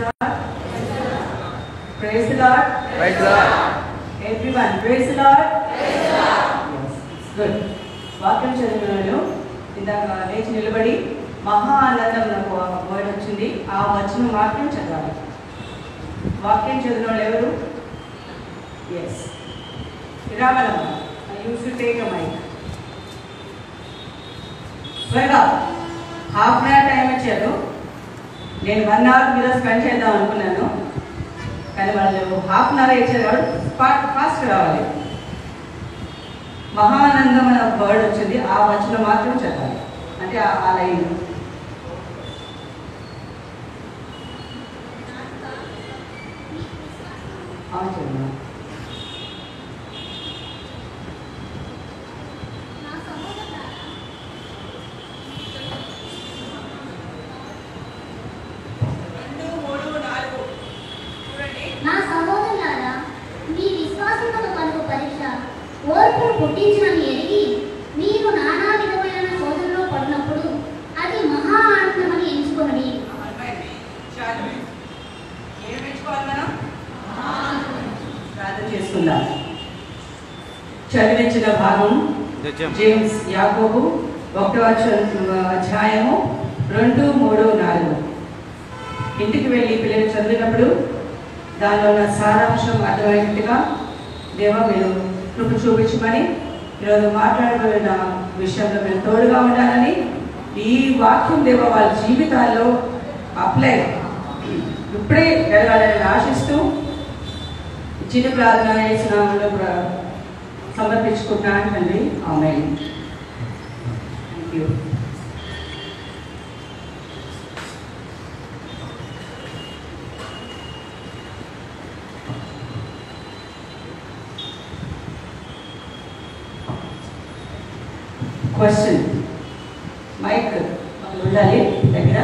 Praise the Lord. Praise the Lord. Everyone, praise the Lord. Yes, it's good. వాక్యం చదివినాను ఇందాక లేచి నిలబడి మహా ఆనందం నాకు ఒక వర్డ్ వచ్చింది ఆ వచ్చిన వాక్యం చదవాలి వాక్యం చదివిన వాళ్ళు ఎవరు ఎస్ రావాలమ్మా used to take a mike త్వరగా హాఫ్ అన్ అవర్ టైం ఇచ్చారు నేను వన్ అవర్ మీద స్పెండ్ చేద్దాం అనుకున్నాను కానీ వాళ్ళు హాఫ్ అన్ అవర్ ఇచ్చారు కాబట్టి ఫాస్ట్ ఫాస్ట్ రావాలి మహానందం అనే ఒక వర్డ్ వచ్చింది ఆ వచ్చిన మాత్రం చదవాలి అంటే ఆ- ఆ లైన్ అవును చదివా నా సహోదరులారా మీ విశ్వాసములకు కలుగు పరీక్ష ఓర్పును పుట్టించునని ఎరిగి మీరు నానా విధమైన శోధనలో పడినప్పుడు అది మహా ఆనందమని ఎంచుకొనడి ఏం మెచ్చుకోవాలి మనం ప్రార్థన చేసుకుందాం చదివించిన భాగం నిత్యం జేమ్స్ యాకోబు ఒకటో అధ్య- అధ్యాయము రెండు మూడు నాలుగు ఇంటికి వెళ్ళి పిల్లలు చదివినప్పుడు దానిలో ఉన్న సారాంశం అర్థమయ్యేట్టుగా దేవ మీరు కృప చూపించమని ఈరోజు మాట్లాడబడిన విషయంలో మీరు తోడుగా ఉండాలని ఈ వాక్యం దేవ వాళ్ళ జీవితాల్లో అప్లై ఇప్పుడే జరగాలని ఆశిస్తూ చిన్న ప్రార్థన చేసినామలో సమర్పించుకుంటున్నాను తండ్రి ఆమె థ్యాంక్ యూ క్వశ్చన్ మైక్ ఉండాలి దగ్గర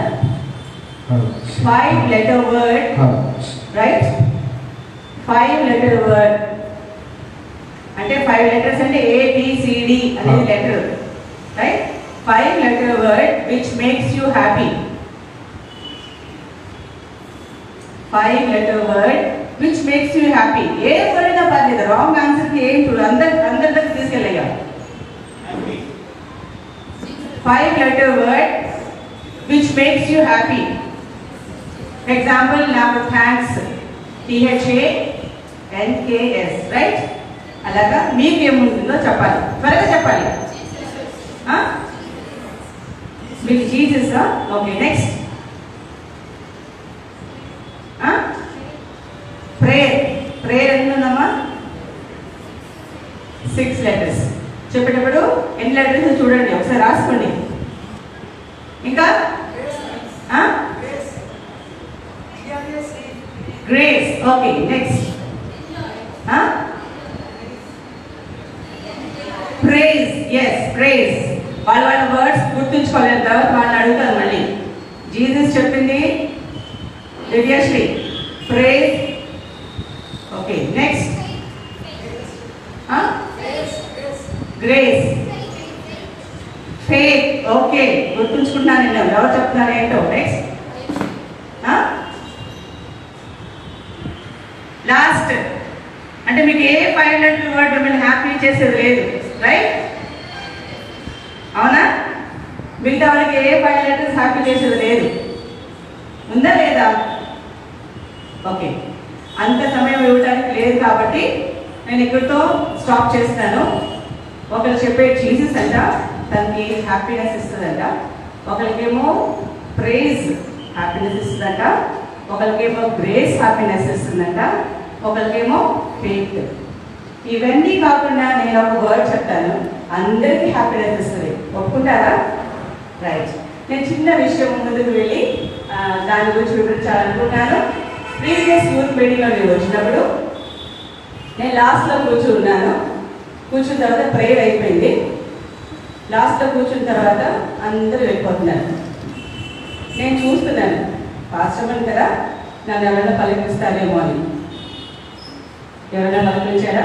five letter word right five letter word అంటే ఫైవ్ లెటర్స్ అంటే ఏబిసిడి అనేది letter right five letter word which makes you happy five letter word which makes you happy ఏ వర్డ్ అయినా పర్లేదు wrong ఆన్సర్కి ఏం చూడు అందరి అందరి దగ్గర తీసుకెళ్ళయ్యా five letter word which makes you happy example నాకు థ్యాంక్స్ టిహెచ్ఏ ఎన్కేఎస్ రైట్ అలాగా మీకు ఏముంటుందో చెప్పాలి త్వరగా చెప్పాలి ఆ? మీకు Jesus okay next prayer prayer ఎన్ని ఉందమ్మా సిక్స్ లెటర్స్ చెప్పేటప్పుడు ఎన్ని లెటర్స్ చూడండి ఒకసారి రాసుకోండి ఇంకా grace okay next praise yes praise వాళ్ళ వాళ్ళ వర్డ్స్ గుర్తుంచుకోలేదు తర్వాత వాళ్ళని అడుగుతారు మళ్ళీ జీసస్ చెప్పింది Divyasri praise okay next grace faith okay గుర్తుంచుకుంటున్నాను నేను ఎవరు చెప్తున్నారు ఏంటో నెక్స్ట్ లాస్ట్ అంటే మీకు ఏ ఫైవ్ హండ్రెడ్ వర్డ్ మిమ్మల్ని హ్యాపీ చేసేది లేదు రైట్ అవునా మిగతా వాళ్ళకి ఏ ఫైవ్ లెటర్స్ హ్యాపీ చేసేది లేదు ఉందా లేదా ఓకే అంత సమయం ఇవ్వడానికి లేదు కాబట్టి నేను ఇక్కడితో స్టాప్ చేస్తాను ఒకరు చెప్పే జీసస్ అంట తనకి హ్యాపీనెస్ ఇస్తుందంట ఒకరికేమో ప్రేజ్ హ్యాపీనెస్ ఇస్తుందంట ఒకరికేమో గ్రేస్ హ్యాపీనెస్ ఇస్తుందంట ఒకరికేమో ఫేత్ ఇవన్నీ కాకుండా నేను ఒక వర్డ్ చెప్తాను అందరికీ హ్యాపీనెస్ ఇస్తుంది ఒప్పుకుంటారా రైట్ నేను చిన్న విషయం ముందుకు వెళ్ళి ఆ, దాని గురించి వివరించాలనుకుంటున్నాను ప్రీవియస్ యూత్ మీటింగ్లో నేను వచ్చినప్పుడు నేను లాస్ట్లో కూర్చుని ఉన్నాను కూర్చున్న తర్వాత ప్రేయర్ అయిపోయింది లాస్ట్లో కూర్చున్న తర్వాత అందరూ వెళ్ళిపోతున్నారు నేను చూస్తున్నాను పాస్టమని కదా నన్ను ఎవరైనా పలకరిస్తారేమో అని ఎవరైనా పలకరించారా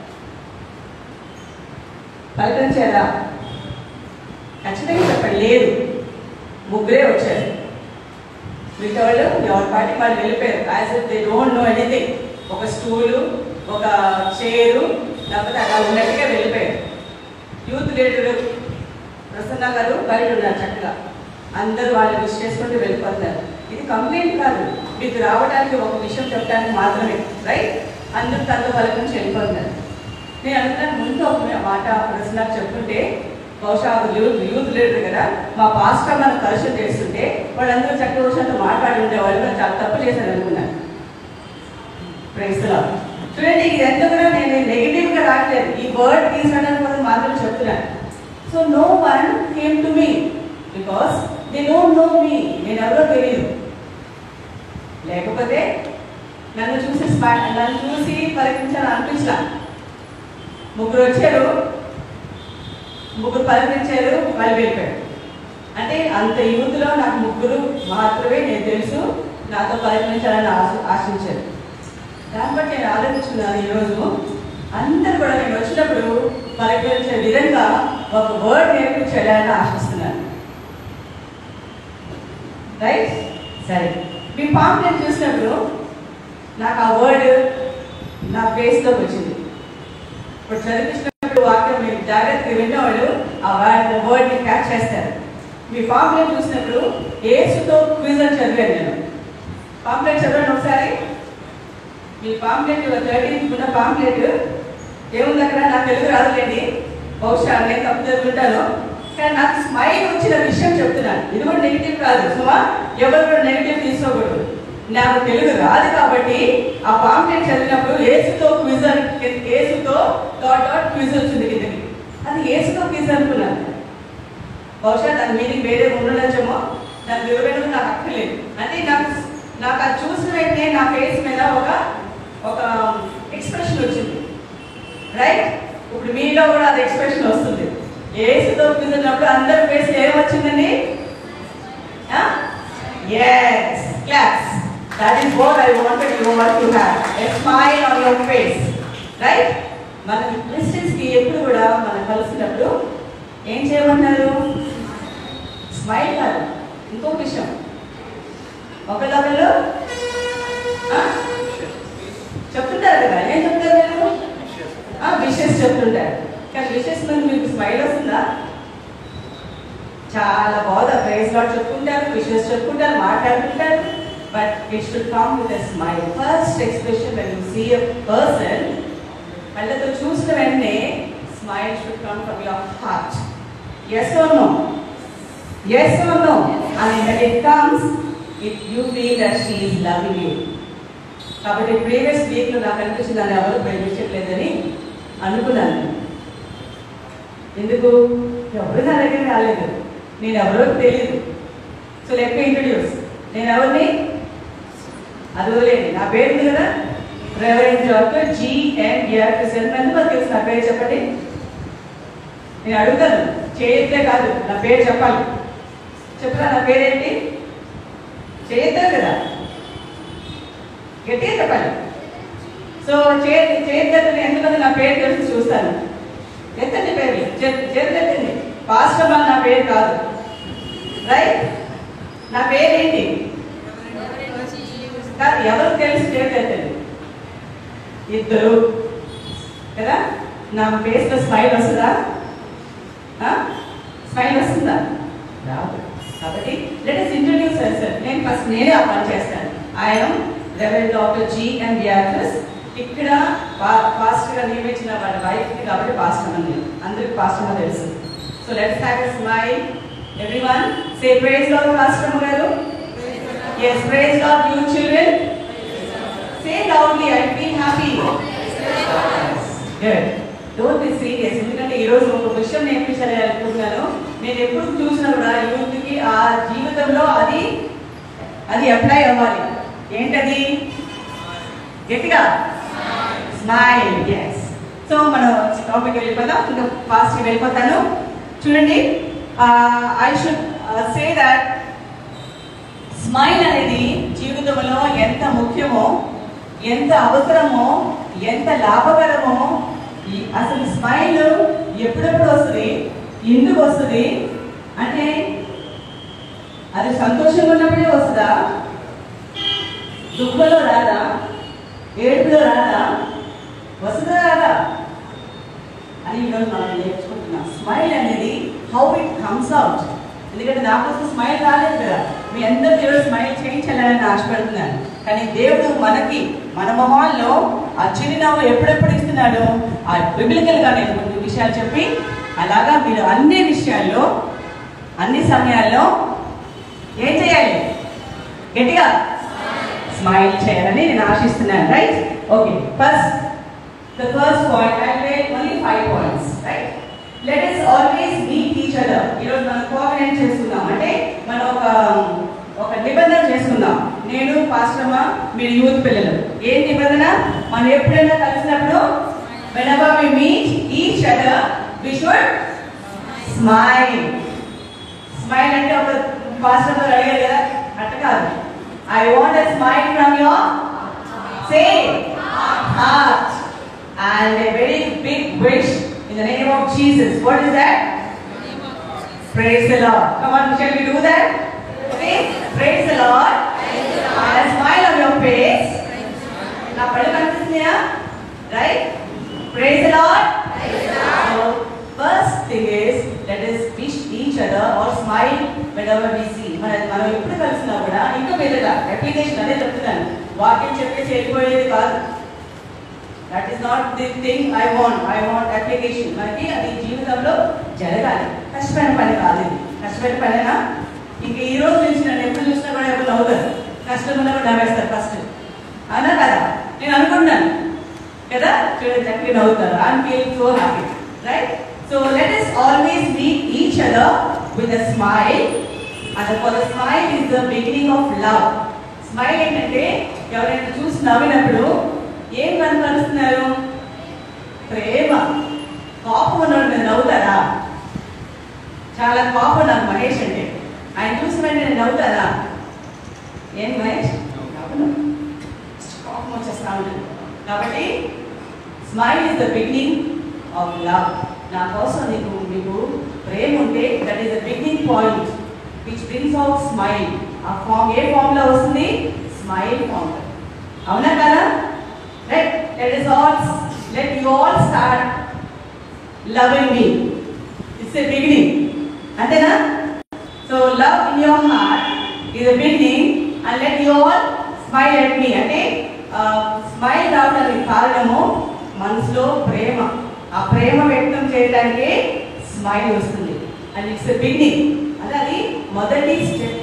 పలకరించారా ఖచ్చితంగా చెప్పండి లేదు ముగ్గురే వచ్చారు మిగతా వాళ్ళు ఎవరి పార్టీ వాళ్ళు వెళ్ళిపోయారు as if they don't know anything ఒక స్టూలు ఒక చైరు లేకపోతే అలా ఉన్నట్టుగా వెళ్ళిపోయారు యూత్ లీడర్ ప్రసన్న గారు బయట ఉన్నారు చక్కగా అందరూ వాళ్ళు విష్ చేసుకుంటూ వెళ్ళిపోతున్నారు ఇది కంప్లైంట్ కాదు మీకు రావడానికి ఒక విషయం చెప్పడానికి మాత్రమే రైట్ అందరూ తనతో వాళ్ళ నుంచి వెళ్ళిపోతున్నారు నేను అనుకున్నాను ముందు ఒక మాట ప్రసన్న చెప్తుంటే బహుశా యూత్ యూత్ లీడర్ కదా మా పాస్టర్ మనం కలిసి చేస్తుంటే వాళ్ళందరూ చక్కగా విషయంతో మాట్లాడి ఉండేవాళ్ళు వాళ్ళు చాలా తప్పు చేశారు అనుకున్నాను ప్రైస్లా చూడండి ఇది ఎంత కూడా నేను నెగిటివ్ గా రావట్లేదు ఈ వర్డ్ తీసుకోవడానికి కోసం మాత్రం చెప్తున్నాను so no one came to me because they don't know me నేను ఎవరో తెలియదు లేకపోతే నన్ను చూసి స్మా- నన్ను చూసి పరీక్షించాలని అనిపించలా ముగ్గురు వచ్చారు ముగ్గురు పలకరించారు వాళ్ళు వెళ్ళిపోయారు అంటే అంత యూత్లో నాకు ముగ్గురు మాత్రమే నేను తెలుసు నాతో పలకరించాలని ఆశ ఆశించారు దాన్ని బట్టి నేను ఆలోచించుకున్నాను ఈరోజు అందరు కూడా నేను వచ్చినప్పుడు పలకరించే విధంగా ఒక వర్డ్ నేర్పించాలని ఆశిస్తున్నాను రైట్ సరే మీ పాంప్లెట్ చూసినప్పుడు నాకు ఆ వర్డ్ నా ఫేస్లోకి వచ్చింది ఇప్పుడు చదివించినప్పుడు వాక్యం మీరు జాగ్రత్తగా విన్నవాళ్ళు ఆ వర్డ్ వర్డ్ని క్యాచ్ చేస్తారు మీ పాంప్లెట్ చూసినప్పుడు ఏసుతో క్విజ్ అని చదివాను నేను పాంప్లెట్ చదవండి ఒకసారి మీ పాంప్లెట్ థర్టీన్త్ ఉన్న పాంప్లెట్ ఏముంది అక్కడ నాకు తెలుగు రాదులేండి బహుశా నేను తప్పు చదువుకుంటాను కానీ నాకు స్మైల్ వచ్చిన విషయం చెప్తున్నాను ఇది కూడా నెగిటివ్ కాదు సుమా ఎవరు కూడా నెగిటివ్ తీసుకోకూడదు నాకు తెలుగు రాదు కాబట్టి ఆ పాంప్లెట్ చదివినప్పుడు ఏసుతో క్విజ్ అని ఏసుతో డాట్ డాట్ క్విజ్ వచ్చింది కిందకి అది ఏసుతో క్విజ్ అనుకున్నాను బహుశా దాని మీనింగ్ వేరే ఉండొచ్చేమో దాని వివరణ నాకు అక్కర్లేదు అంటే నాకు నాకు అది చూసిన వెంటనే నా ఫేస్ మీద ఒక ఒక ఎక్స్ప్రెషన్ వచ్చింది రైట్ ఇప్పుడు మీలో కూడా అది ఎక్స్ప్రెషన్ వస్తుంది ఏసుతో కూర్చున్నప్పుడు అందరి ఫేస్ ఏమొచ్చిందండి yes class that is what I wanted you want to have a smile on your face right మన క్రిస్టియన్స్ కి ఎప్పుడు కూడా మనం కలిసినప్పుడు ఏం చేయమంటారు స్మైల్ కాదు ఇంకో విషయం ఒకళ్ళొకళ్ళు ఆ? చెప్తుంటారు కదా ఏం చెప్తారు మీరు విషెస్ చెప్తుంటారు కానీ విషెస్ మీద మీకు స్మైల్ వస్తుందా చాలా బాగా ప్రైజ్ లాట్ చెప్పుకుంటారు విషెస్ చెప్పుకుంటారు మాట్లాడుకుంటారు but it should come with a smile first expression when you see a person కళ్ళతో చూసిన వెంటనే smile should come from your heart yes or no yes or no and when it comes it you feel that she is loving you కాబట్టి previous week లో నాకు అనిపించింది నన్ను ఎవరు ప్రేమించట్లేదని అనుకున్నాను ఎందుకు ఎవరు నా దగ్గర రాలేదు నేను ఎవరో తెలియదు సో లెక్క ఇంట్రడ్యూస్ నేను ఎవరిని అది వదిలేండి నా పేరు ఉంది కదా రెవరెంట్ డాక్టర్ జిఎన్ఆర్ కిషన్ ఎంతమంది తెలుసు నా పేరు చెప్పండి నేను అడుగుతాను చేయొద్దే కాదు నా పేరు చెప్పాలి చెప్పరా నా పేరేంటి చేయొద్దారు కదా గట్టిగా చెప్పాలి సో చేద్దరు ఎంతమంది నా పేరు తెలిసి చూస్తాను ఎత్తండి పేరు చేద్దెత్తండి పాస్టర్ నా పేరు కాదు రైట్ నా పేరు ఏంటి కాదు ఎవరు తెలిసి చేద్దెత్తండి ఇద్దరు కదా నా ఫేస్లో స్మైల్ వస్తుందా స్మైల్ వస్తుందా రాదు కాబట్టి లెట్ అస్ ఇంట్రడ్యూస్ సార్ నేను ఫస్ట్ నేనే ఆ పని చేస్తాను I'm reverend doctor G and Beatrice ఇక్కడ ఫాస్ట్ గా నియమించిన వాళ్ళ వైఫ్ కాబట్టి పాస్టర్ అని అందరికి పాస్టర్ తెలుసు so let's have a smile everyone say praise lord pastor గారు yes praise god you children say loudly i feel happy good don't be serious ఎందుకంటే ఈ రోజు ఒక విషయం నేర్పించాలి అనుకుంటున్నాను నేను ఎప్పుడు చూసినా కూడా యూత్కి ఆ జీవితంలో అది అది అప్లై అవ్వాలి ఏంటది గట్టిగా స్మైల్ ఎస్ సో మనం టాపిక్ వెళ్ళిపోదాం ఇంకా ఫాస్ట్ వెళ్ళిపోతాను చూడండి I should say that smile అనేది జీవితంలో ఎంత ముఖ్యమో ఎంత అవసరమో ఎంత లాభకరమో ఈ- అసలు స్మైల్ ఎప్పుడెప్పుడు వస్తుంది ఎందుకు వస్తుంది అంటే అది సంతోషంగా ఉన్నప్పుడే వస్తుందా దుఃఖంలో రాదా ఏడుపులో రాదా వస్తుందా రాదా అని ఈరోజు మనం నేర్చుకుంటున్నాం స్మైల్ అనేది హౌ ఇట్ కమ్స్ అవుట్ ఎందుకంటే నా కోసం స్మైల్ రాలేదు కదా మీ అందరికీ ఈరోజు స్మైల్ చేయించాలని ఆశపడుతున్నాను కానీ దేవుడు మనకి మన మొహాల్లో ఆ చిరునవ్వు ఎప్పుడెప్పుడు ఇస్తున్నాడు ఆ బిబిలికల్గా నేను కొన్ని విషయాలు చెప్పి అలాగా మీరు అన్ని విషయాల్లో అన్ని సమయాల్లో ఏం చేయాలి గట్టిగా స్మైల్ చేయాలని నేను ఆశిస్తున్నాను right okay first the first point I made only five points right let us always meet each other ఈరోజు మనం కోఆర్డినేట్ చేసుకుందాం అంటే మనం ఒక ఒక నిబంధన చేసుకుందాం నేను పాస్టమ్మ మీరు యూత్ పిల్లలు ఏ నిబంధన మనం ఎప్పుడైనా కలిసినప్పుడు whenever we meet each other we should smile smile అంటే ఒక పాస్టర్ గారు అడిగారు కదా అట్ట కాదు I want a smile from your say heart and a very big wish in the name of Jesus what is that praise the lord come on shall we do that okay praise the lord and a smile on your face నా పళ్ళు కనిపిస్తున్నాయా right praise the lord So, first thing is let us wish each other or smile whenever we see. మన మనం ఎప్పుడు కలిసినా కూడా ఇంకా మీదగా అప్లికేషన్ అదే చెప్తున్నాను వాక్యం చెప్పేసి వెళ్ళిపోయేది కాదు that is not the thing I want I want application మనకి అది జీవితంలో జరగాలి కష్టమైన పని కాదు ఇది కష్టమైన పనేనా ఇంకా ఈ రోజు నుంచి నన్ను ఎప్పుడు చూసినా కూడా ఎవరు నవ్వుతారు కష్టం ఉన్నా కూడా నవ్వేస్తారు ఫస్ట్ అవునా కదా నేను అనుకున్నాను కదా చూడండి చక్కగా నవ్వుతారు I'm feeling so happy right so let us always meet each other with a smile and for the smile is the beginning of love smile ఏంటంటే ఎవరైనా చూసి నవ్వినప్పుడు ఏం కనుకలుస్తున్నారు ప్రేమ కోపం ఉన్నవాడు మీరు నవ్వుతారా చాలా కోపం నాకు మహేష్ అంటే ఆయన చూసిన వెంటనే నవ్వుతారా ఏం మహేష్ నవ్వను. కోపం వచ్చేస్తా ఉంటుంది కాబట్టి smile is the beginning of love నా కోసం నీకు నీకు ప్రేమ ఉంటే that is the beginning point which brings out smile ఆ ఫామ్ ఏ ఫామ్ లో వస్తుంది స్మైల్ ఫామ్ అవునా కదా right let is all let you all start loving me it's a beginning అంతేనా so love in your heart is a beginning and let you all smile at me అంటే smile రావడానికి కారణము మనసులో ప్రేమ ఆ ప్రేమ వ్యక్తం చేయడానికి స్మైల్ వస్తుంది అండ్ ఇట్స్ ఎ బిగినింగ్ అంటే అది మొదటి స్టెప్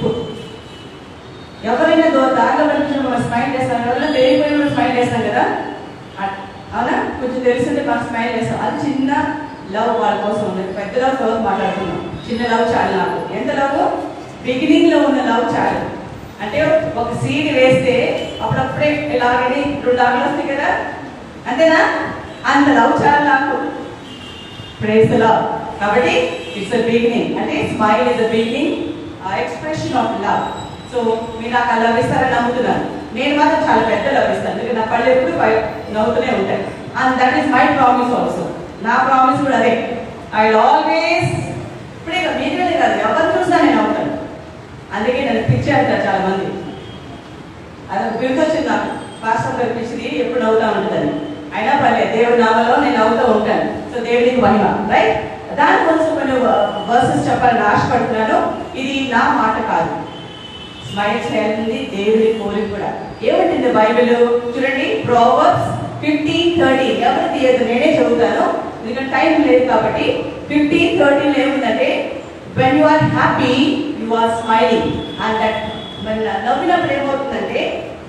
ఎవరైనా దో- దారిలో వెళ్తున్న మనం స్మైల్ చేస్తాం ఎవరైనా తెలియపోయిన మనం స్మైల్ చేస్తాం కదా అట్- అవునా కొంచెం తెలిసిందే మనం స్మైల్ చేస్తాం అది చిన్న లవ్ వాళ్ళ కోసం ఉంది పెద్ద లవ్ కోసం మాట్లాడుతున్నాం చిన్న లవ్ చాలు నాకు ఎంత లవ్ బిగినింగ్ లో ఉన్న లవ్ చాలు అంటే ఒక సీడ్ వేస్తే అప్పుడప్పుడే ఇలాగని రెండు ఆకులు వస్తాయి కదా అంతేనా అంత లవ్ చాలు నాకు ప్రేస్ లవ్ కాబట్టి ఇట్స్ అ బిగినింగ్ అంటే smile is a beginning expression of love so మీరు నాకు ఆ లవ్ ఇస్తారని నమ్ముతున్నాను నేను మాత్రం చాలా పెద్ద లవ్ ఇస్తాను ఎందుకంటే నా పళ్ళు ఎప్పుడు బయ- నవ్వుతూనే ఉంటాయి and that is my promise also నా ప్రామిస్ కూడా అదే ఐ ఆల్వేస్ ఇప్పుడే కాదు, మీరే కాదు ఎవరు చూసినా నేను నవ్వుతాను అందుకే నన్ను పిచ్చి అంటారు చాలా మంది అది ఒక బిరుదు వచ్చింది నాకు పాస్టర్ గారి పిచ్చిది ఎప్పుడు నవ్వుతా ఉంటుందని అయినా పర్లేదు దేవుడి నామలో నేను నవ్వుతూ ఉంటాను సో దేవుడికి మహిమ రైట్ దాని కోసం కొన్ని వర్సెస్ చెప్పాలని ఆశపడుతున్నాను ఇది నా మాట కాదు స్మైల్ చేయాలని దేవుడి కోరిక కూడా ఏమంటుంది బైబిల్ చూడండి ప్రోవర్బ్స్ ఫిఫ్టీన్ థర్టీ ఎవరు తీయదు నేనే చదువుతాను ఎందుకంటే టైం లేదు కాబట్టి ఫిఫ్టీన్ థర్టీన్ ఏముందంటే when you are happy you are smiling and that నవ్వినప్పుడు ఏమవుతుందంటే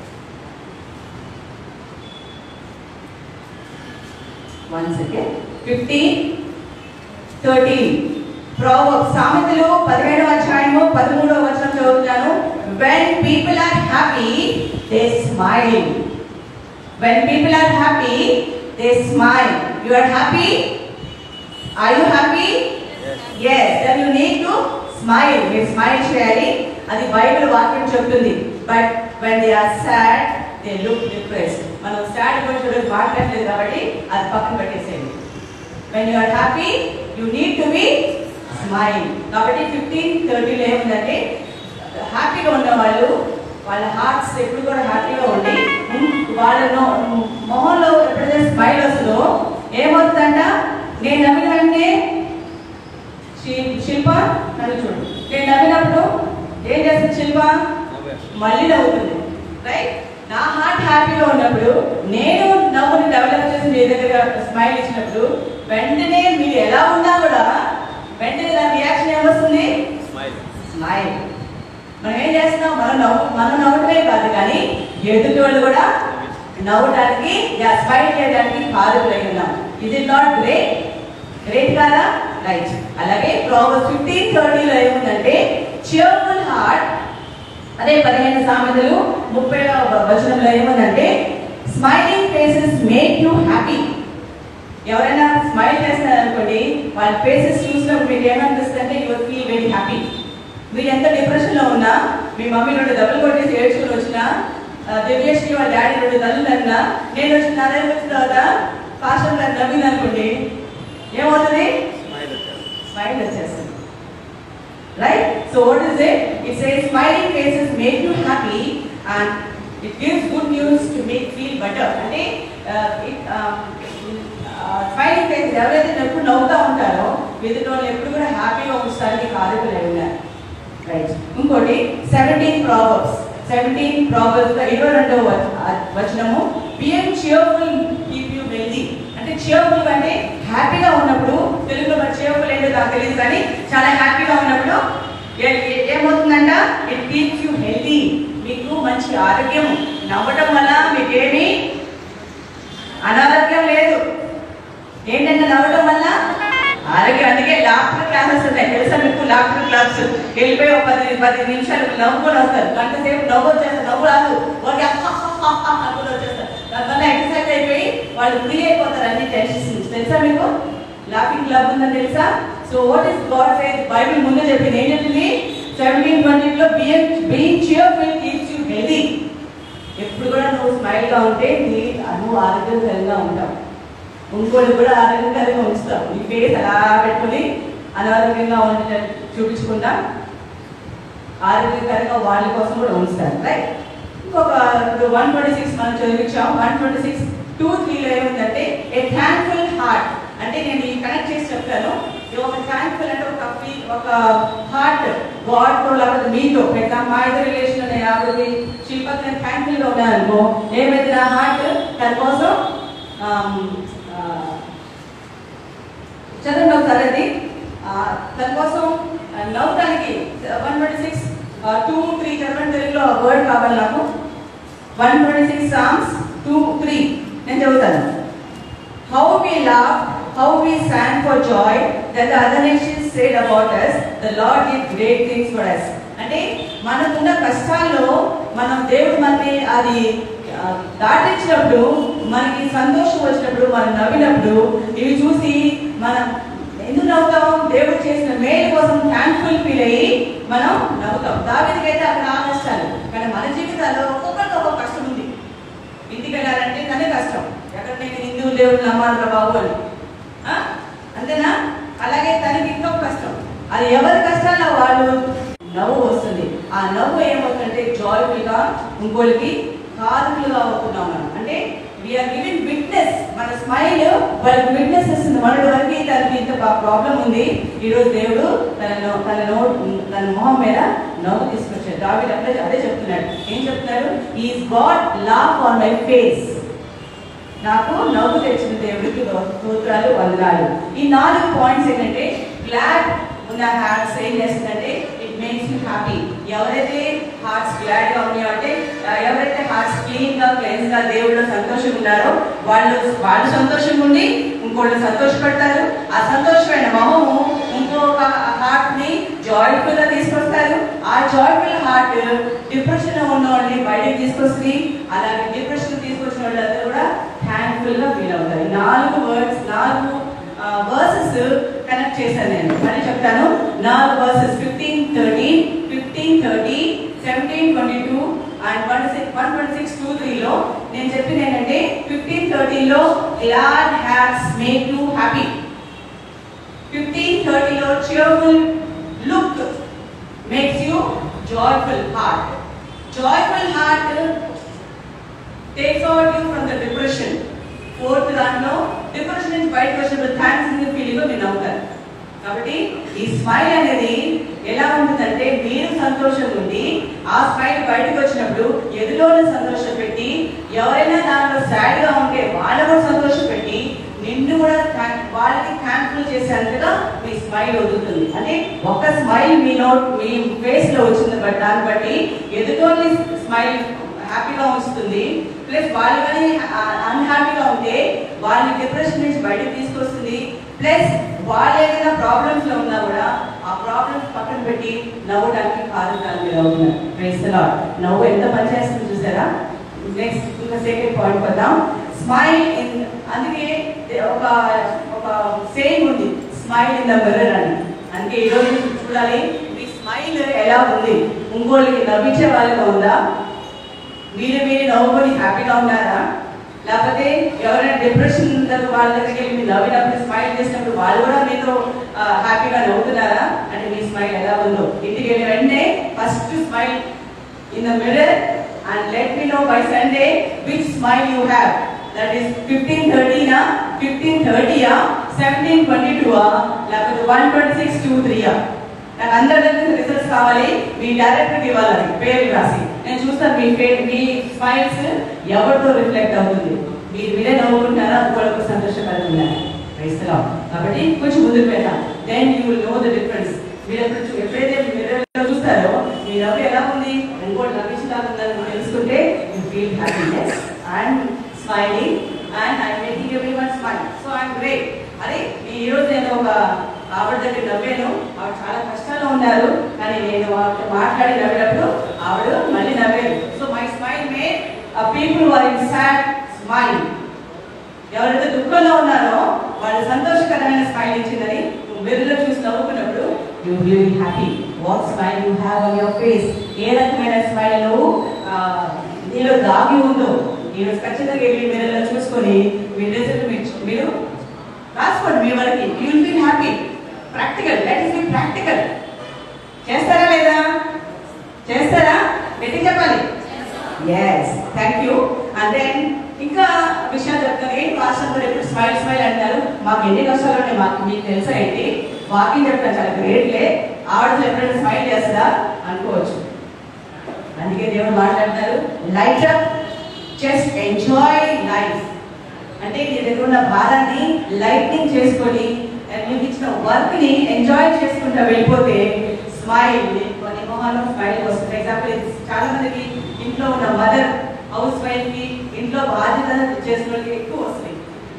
one second fifteen thirteen proverbs సామెతలు పదిహేడవ అధ్యాయము పదమూడవ వచనం చదువుతాను when people are happy they smile when people are happy they smile you are happy are you happy yes then you need to smile మీరు smile చేయాలి అది బైబిల్ వాక్యం చెప్తుంది but when they are sad they look depressed మనం sad గురించి ఈరోజు మాట్లాడలేదు కాబట్టి అది పక్కన పెట్టేసేయండి when you are happy you need to be smile కాబట్టి ఫిఫ్టీన్ థర్టీలో ఏముందంటే హ్యాపీగా ఉన్న వాళ్ళు వాళ్ళ హార్ట్స్ ఎప్పుడు కూడా హ్యాపీగా ఉండి ఉమ్, వాళ్ళ నో- మొహంలో ఎప్పుడైతే స్మైల్ వస్తుందో ఏమవుతుందంట నేను నవ్విన వెంటనే శి- శిల్ప నన్ను చూడు నేను నవ్వినప్పుడు ఏం చేస్తుంది శిల్ప మళ్ళీ నవ్వుతుంది రైట్ నా హార్ట్ హ్యాపీగా ఉన్నప్పుడు నేను నవ్వుని డెవలప్ చేసి మీ దగ్గర స్మైల్ ఇచ్చినప్పుడు వెంటనే మీరు ఎలా ఉన్నా కూడా వెంటనే దాని రియాక్షన్ ఏమొస్తుంది స్మైల్ మనం ఏం చేస్తున్నాం మనం నవ్వు మనం నవ్వటమే కాదు కానీ ఎదుటి వాళ్ళు కూడా నవ్వడానికి స్మైల్ చేయడానికి కారుకులై ఉన్నాం ఇది నాట్ గ్రేట్ గ్రేట్ కాదా రైట్ అలాగే ప్రాబ్లమ్ ఫిఫ్టీన్ థర్టీలో ఏముందంటే చియర్ఫుల్ హార్ట్ అదే పదిహేను సామెతలు ముప్పై వచనంలో ఏముందంటే smiling faces make you happy ఎవరైనా స్మైల్ చేస్తున్నారు అనుకోండి వాళ్ళ ఫేసెస్ చూసినప్పుడు మీకు ఏమనిపిస్తుంది అంటే యూ ఫీల్ వెరీ హ్యాపీ మీరు ఎంత డిప్రెషన్ లో ఉన్నా మీ మమ్మీ రెండు దెబ్బలు కొట్టేసి ఏడ్చుకుని వచ్చినా ఆ, దివ్యేష్కి వాళ్ళ డాడీ రెండు తల్లులు అన్నా నేను వచ్చిన నా దగ్గర వచ్చిన తర్వాత పాస్టర్ గారు నవ్వింది అనుకోండి ఏమవుతుంది స్మైల్ వచ్చేస్తుంది right so what is it it says smiling faces make you happy and it gives good news to make feel better అంటే స్మైలింగ్ ఫేసెస్ ఎవరైతే ఎప్పుడు నవ్వుతూ ఉంటారో ఎదుటి వాళ్ళు ఎప్పుడు కూడా హ్యాపీగా ఉంచడానికి కారకులై ఉన్నారు రైట్ ఇంకోటి సెవెంటీన్ ప్రాబర్బ్స్ సెవెంటీన్ ప్రాబర్బ్స్ ఇరవై రెండవ వచ- వచనము being cheerful keep you healthy అంటే చియర్ఫుల్ అంటే హ్యాపీగా ఉన్నప్పుడు తెలుగులో మరి చియర్ఫుల్ ఏంటో నాకు తెలియదు కానీ చాలా హ్యాపీగా ఉన్నప్పుడు ఏ- ఏ- ఏమవుతుందంట ఇట్ కీప్స్ యూ హెల్దీ మీకు మంచి ఆరోగ్యం నవ్వటం వల్ల మీకేమీ అనారోగ్యం లేదు ఏంటంటే నవ్వడం వల్ల ఆరోగ్యం అందుకే లాఫ్టర్ క్లాసెస్ ఉన్నాయి తెలుసా మీకు లాఫ్టర్ క్లాస్ వెళ్ళిపోయి ఒక పది పది నిమిషాలు నవ్వుకొని వస్తారు గంట సేపు నవ్వు వచ్చేస్తారు నవ్వు రాదు వాళ్ళకి అనుకుని వచ్చేస్తారు దానివల్ల ఎక్సర్సైజ్ అయిపోయి వాళ్ళు ఫ్రీ అయిపోతారు అన్ని టెన్షన్స్ నుంచి తెలుసా మీకు లాఫింగ్ క్లబ్ ఉందని తెలుసా so what is God face Bible ముందే చెప్పింది ఏం చెప్పింది సెవెంటీన్ ట్వంటీలో బిఎం being cheerful keeps you healthy ఎప్పుడు కూడా నువ్వు స్మైల్ గా ఉంటే నీ నువ్వు ఆరోగ్యకరంగా ఉంటావు ఇంకోటి కూడా ఆరోగ్యకరంగా ఉంచుతావు నీ ఫేస్ అలా పెట్టుకుని అనారోగ్యంగా ఉండేటట్టు చూపించకుండా ఆరోగ్యకరంగా వాళ్ళ కోసం కూడా ఉంచుతారు రైట్ ఇంకొక ఇప్పుడు వన్ ట్వంటీ సిక్స్ మనం చదివించాం వన్ ట్వంటీ సిక్స్ టూ త్రీలో ఏముందంటే ఏ థ్యాంక్ఫుల్ హార్ట్ అంటే నేను ఈ కనెక్ట్ చేసి చెప్తాను ఇది ఒక థ్యాంక్ఫుల్ అంటే ఒక ఫీ- ఒక హార్ట్ గాడ్ తో లేకపోతే మీతో పెట్టా మా ఇద్దరు రిలేషన్ నేను ఆవిడ శిల్పకి నేను థ్యాంక్ఫుల్ గా ఉన్నాను అనుకో ఏమైతే నా హార్ట్ తన కోసం ఆమ్, ఆ, చదవండి ఒకసారి అది ఆ, తన కోసం ఆ, నవ్వటానికి one twenty six two three చదవండి తెలుగులో వర్డ్ కావాలి నాకు one twenty six songs two three నేను చదువుతాను how we laugh how we song for joy that other nations said about us the lord did great things for us అంటే మనకున్న కష్టాల్లో మనం దేవుడు మనని అది ఆ, దాటించినప్పుడు మనకి సంతోషం వచ్చినప్పుడు మనం నవ్వినప్పుడు ఇవి చూసి మనం ఎందుకు నవ్వుతాం దేవుడు చేసిన మేలు కోసం థ్యాంక్ఫుల్ ఫీల్ అయ్యి మనం నవ్వుతాం దావిదికైతే అక్కడ ఆ కష్టాలు కానీ మన జీవితాల్లో ఒక్కొక్కరికి ఒక్కొక్క కష్టం ఉంది ఇంటికి వెళ్ళాలంటే తనే కష్టం ఎక్కడ నేను హిందువు దేవుడు నమ్మాలి బాబు అని ఆ? అంతేనా అలాగే తనకి ఇంకొక కష్టం అది ఎవరి కష్టాల్లో వాళ్ళు నవ్వు వస్తుంది ఆ నవ్వు ఏమవుతుందంటే జాయ్ఫుల్ గా ఇంకోళ్ళకి కారులుగా అవుతున్నాం మనం అంటే వీఆర్ గివింగ్ విట్నెస్ మన స్మైల్ వాళ్ళకి విట్నెస్ ఇస్తుంది మనటి వరకు తనకి ఇంత ప్రాబ్లం ఉంది ఈ రోజు దేవుడు తన నో- తన నో తన మొహం మీద నవ్వు తీసుకొచ్చాడు దావిడ్ అప్పుడే అదే చెప్తున్నాడు ఏం చెప్తున్నాడు is God laugh on my face నాకు నవ్వు తెచ్చిన దేవుడికి స్తోత్రాలు వందనాలు ఈ నాలుగు పాయింట్స్ ఏంటంటే గ్లాడ్ ఉన్న హార్ట్స్ ఏం చేస్తుందంటే ఇట్ మేక్స్ యూ హ్యాపీ ఎవరైతే హార్ట్స్ గ్లాడ్ గా ఉన్నాయో అంటే ఆ, ఎవరైతే హార్ట్స్ క్లీన్ గా క్లెన్స్ గా దేవుడిలో సంతోషంగా ఉన్నారో వాళ్ళు వాళ్ళు సంతోషంగా ఉండి ఇంకోళ్ళు సంతోషపడతారు ఆ సంతోషమైన మొహము ఇంకొక హార్ట్ ని జాయ్ఫుల్ గా తీసుకొస్తారు ఆ జాయ్ఫుల్ హార్ట్ డిప్రెషన్ లో ఉన్న వాళ్ళని బయటకు తీసుకొస్తుంది అలాగే డిప్రెషన్ తీసుకొచ్చిన వాళ్ళందరూ కూడా థ్యాంక్ఫుల్ గా ఫీల్ అవుతారు ఈ నాలుగు వర్డ్స్ నాలుగు వర్సెస్ కనెక్ట్ చేశాను నేను మళ్ళీ చెప్తాను నాలుగు verses fifteen thirteen fifteen thirty seventeen twenty two and one six one twenty six two త్రీలో నేను చెప్పింది ఏంటంటే ఫిఫ్టీన్ థర్టీలో glad hearts make you happy fifteen థర్టీలో cheerful look makes you joyful heart joyful heart takes out you from the depression fourth దాంట్లో depression నుంచి బయటకు వచ్చినప్పుడు థ్యాంక్స్ ఇన్ ఫీలింగ్ మీరు నవ్వుతారు కాబట్టి ఈ స్మైల్ అనేది ఎలా ఉంటుందంటే మీరు సంతోషంగా ఉండి ఆ స్మైల్ బయటకు వచ్చినప్పుడు ఎదులోనే సంతోషం పెట్టి ఎవరైనా దాంట్లో సాడ్ గా ఉంటే వాళ్ళ కూడా సంతోషం పెట్టి నిన్ను కూడా thank- వాళ్ళకి థ్యాంక్ఫుల్ చేసేంతగా మీ స్మైల్ వదులుతుంది అంటే ఒక స్మైల్ మీలో మీ ఫేస్ లో వచ్చింది బట్ దాన్ని బట్టి ఎదుటోని స్మైల్ హ్యాపీగా ఉంచుతుంది ప్లస్ వాళ్ళు కానీ అన్హ్యాపీగా ఉంటే వాళ్ళని డిప్రెషన్ నుంచి బయటకు తీసుకొస్తుంది ప్లస్ వాళ్ళు ఏదైనా ప్రాబ్లమ్స్ లో ఉన్నా కూడా ఆ ప్రాబ్లమ్స్ పక్కన పెట్టి నవ్వడానికి కారణాలు మీరు అవుతున్నారు ప్రైస్ ద లార్డ్ నవ్వు ఎంత పని చేస్తుంది చూసారా నెక్స్ట్ ఇంకా సెకండ్ పాయింట్ వద్దాం స్మైల్ ఇన్ అందుకే ఒక ఒక సేమ్ ఉంది స్మైల్ ఇన్ ద మిర్రర్ అని అందుకే ఈరోజు చూడాలి మీ స్మైల్ ఎలా ఉంది ఇంకోళ్ళకి నవ్వించే వాళ్ళగా ఉందా మీరు మీరు నవ్వుకొని హ్యాపీగా ఉన్నారా లేకపోతే ఎవరైనా డిప్రెషన్ వాళ్ళ దగ్గరికి వెళ్ళి మీరు నవ్వినప్పుడు స్మైల్ చేసినప్పుడు వాళ్ళు కూడా మీతో హ్యాపీగా నవ్వుతున్నారా అంటే మీ స్మైల్ ఎలా ఉందో ఇంటికి వెళ్ళి వెంటనే first smile in the mirror and let me know by Sunday which smile you have that is fifteen థర్టీనా ఫిఫ్టీన్ థర్టీయా సెవెంటీన్ ట్వంటీ టూవా లేకపోతే వన్ ట్వంటీ సిక్స్ టూ త్రీయా నాకు అందరి దగ్గర రిజల్ట్స్ కావాలి మీ డైరెక్టర్ ఇవ్వాలి పేరు రాసి నేను చూస్తాను మీ పే మీ స్మైల్స్ ఎవరితో రిఫ్లెక్ట్ అవుతుంది మీరు మీరే నవ్వుకుంటున్నారా ఇంకొకరికి సంతోషపడుతున్నారా క్రైస్తలం కాబట్టి కొంచెం ముందుకు వెళ్దాం then you will know the difference మీరు ఎప్పుడు చూ- ఎప్పుడైతే మిర్రర్లో చూస్తారో మీ నవ్వు ఎలా ఉంది ఇంకోటి నవ్వించలా ఉందని మీరు తెలుసుకుంటే you feel happiness and smiling and I making everyone smile so I'm great అరే ఈ రోజు నేను ఒక ఆవిడ దగ్గర నవ్వాను ఆవిడ చాలా కష్టాల్లో ఉన్నారు కానీ నేను ఆవిడ మాట్లాడి నవ్వినప్పుడు ఆవిడ మళ్ళీ నవ్వారు so my smile may people are in sad smile ఎవరైతే దుఃఖంలో ఉన్నారో వాళ్ళు సంతోషకరమైన స్మైల్ ఇచ్చిందని నువ్వు మెరులో చూసి నవ్వుకున్నప్పుడు you will happy what smile you have on your face ఏ రకమైన స్మైల్ నువ్వు ఆ, నీలో దాగి ఉందో మీరు ఖచ్చితంగా వెళ్ళి మెరులో చూసుకొని మీ రిజల్ట్ మీరు- మీరు రాసుకోండి మీ వరకు you will feel happy practical let is be practical చేస్తారా లేదా చేస్తారా గట్టి చెప్పాలి yes thank you and then ఇంకా విషయాలు చెప్తాను ఏంటి పాస్టర్ గారు ఎప్పుడు స్మైల్ స్మైల్ అంటారు మాకు ఎన్ని కష్టాలు ఉన్నాయి మాకు మీకు తెలుసా ఏంటి వాకింగ్ చెప్తాను చాలా గ్రేట్లే ఆవిడతో ఎప్పుడైనా స్మైల్ చేస్తుందా అనుకోవచ్చు అందుకే దేవుడు మాట్లాడతారు light up just enjoy life అంటే నీ దగ్గర ఉన్న భారాన్ని లైటింగ్ చేసుకొని నీకు ఇచ్చిన వర్క్ ని ఎంజాయ్ చేసుకుంటూ వెళ్ళిపోతే స్మైల్ కొన్ని మొహాల్లో స్మైల్ వస్తుంది ఎగ్జాంపుల్ చాలా మందికి ఇంట్లో ఉన్న మదర్ హౌస్ వైఫ్ కి ఇంట్లో బాధ్యత చేసిన వాళ్ళకి ఎక్కువ వస్తాయి